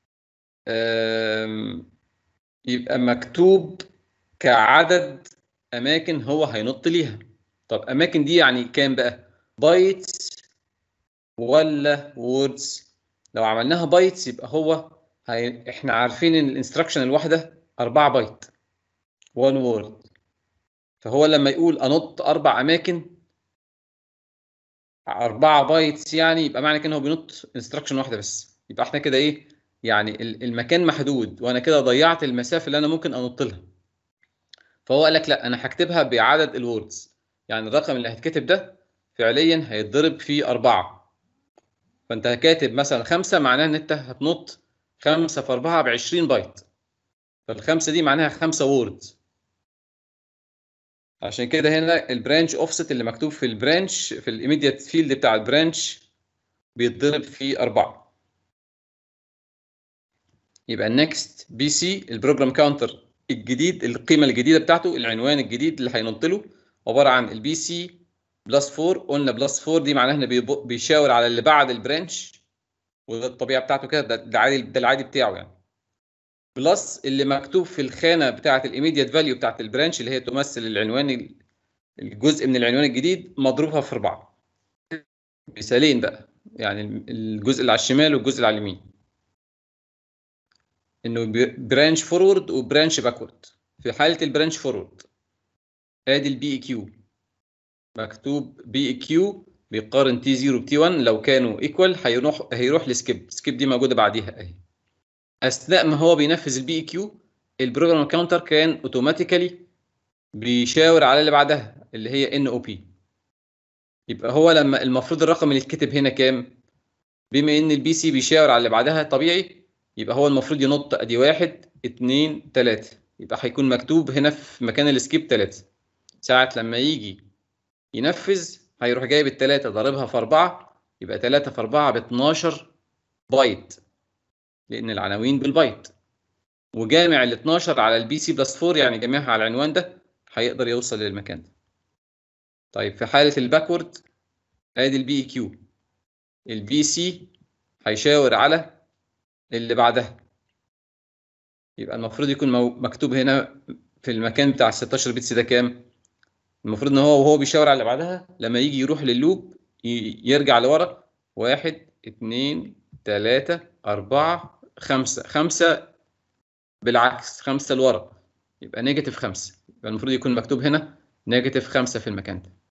Speaker 1: آم، يبقى مكتوب كعدد اماكن هو هينط ليها طب اماكن دي يعني كام بقى بايتس ولا ووردز لو عملناها بايتس يبقى هو هي... احنا عارفين ان الانستراكشن الواحده 4 بايت 1 وورد فهو لما يقول انط اربع اماكن 4 بايتس يعني يبقى معنى كده إن هو بينط انستراكشن واحده بس يبقى احنا كده ايه يعني ال- المكان محدود وانا كده ضيعت المسافه اللي انا ممكن انط لها فهو قال لك لا انا هكتبها بعدد الوردز يعني الرقم اللي هيتكتب ده فعليا هيتضرب في أربعة فأنت كاتب مثلا خمسة معناها إن أنت هتنط خمسة في أربعة بعشرين بايت فالخمسة دي معناها خمسة ووردز عشان كده هنا البرانش اوفست اللي مكتوب في البرانش في الايميديت فيلد بتاع البرانش بيتضرب في أربعة يبقى النكست بي سي البروجرام كاونتر الجديد القيمة الجديدة بتاعته العنوان الجديد اللي هينط له عبارة عن البي سي بلس 4 قلنا بلس 4 دي معناها ان بيب- بيشاور على اللي بعد البرانش وده الطبيعه بتاعته كده ده ده العادي ده العادي بتاعه يعني بلس اللي مكتوب في الخانه بتاعه الايميديت فاليو بتاعه البرانش اللي هي تمثل العنوان ال- الجزء من العنوان الجديد مضروبها في اربعه مثالين بقى يعني الجزء اللي على الشمال والجزء اللي على اليمين انه برانش فورورد وبرانش باكورد في حاله البرانش فورورد ادي البي اي كيو مكتوب بي اي كيو بيقارن تي 0 بتي 1 لو كانوا ايكوال هيروح هيروح لسكيب سكيب دي موجوده بعديها اهي اثناء ما هو بينفذ البي اي كيو البروجرام كاونتر كان اوتوماتيكالي بيشاور على اللي بعدها اللي هي ان او بي يبقى هو لما المفروض الرقم اللي يتكتب هنا كام بما ان البي سي بيشاور على اللي بعدها طبيعي يبقى هو المفروض ينط ادي واحد اتنين تلاته يبقى هيكون مكتوب هنا في مكان السكيب تلاته ساعة لما يجي ينفذ هيروح جايب التلاتة ضاربها في أربعة يبقى تلاتة في أربعة ب 12 بايت لأن العناوين بالبايت وجامع ال 12 على البي سي بلس 4 يعني جامعها على العنوان ده هيقدر يوصل للمكان ده. طيب في حالة الباكورد ادي البي اي كيو البي سي هيشاور على اللي بعدها يبقى المفروض يكون مو- مكتوب هنا في المكان بتاع ال 16 بيتس ده كام؟ المفروض ان هو وهو بيشاور على اللي بعدها لما يجي يروح لللوب ي- يرجع لورا واحد اتنين تلاتة أربعة خمسة خمسة بالعكس خمسة لورا يبقى نيجاتيف خمسة يبقى المفروض يكون مكتوب هنا نيجاتيف خمسة في المكان ده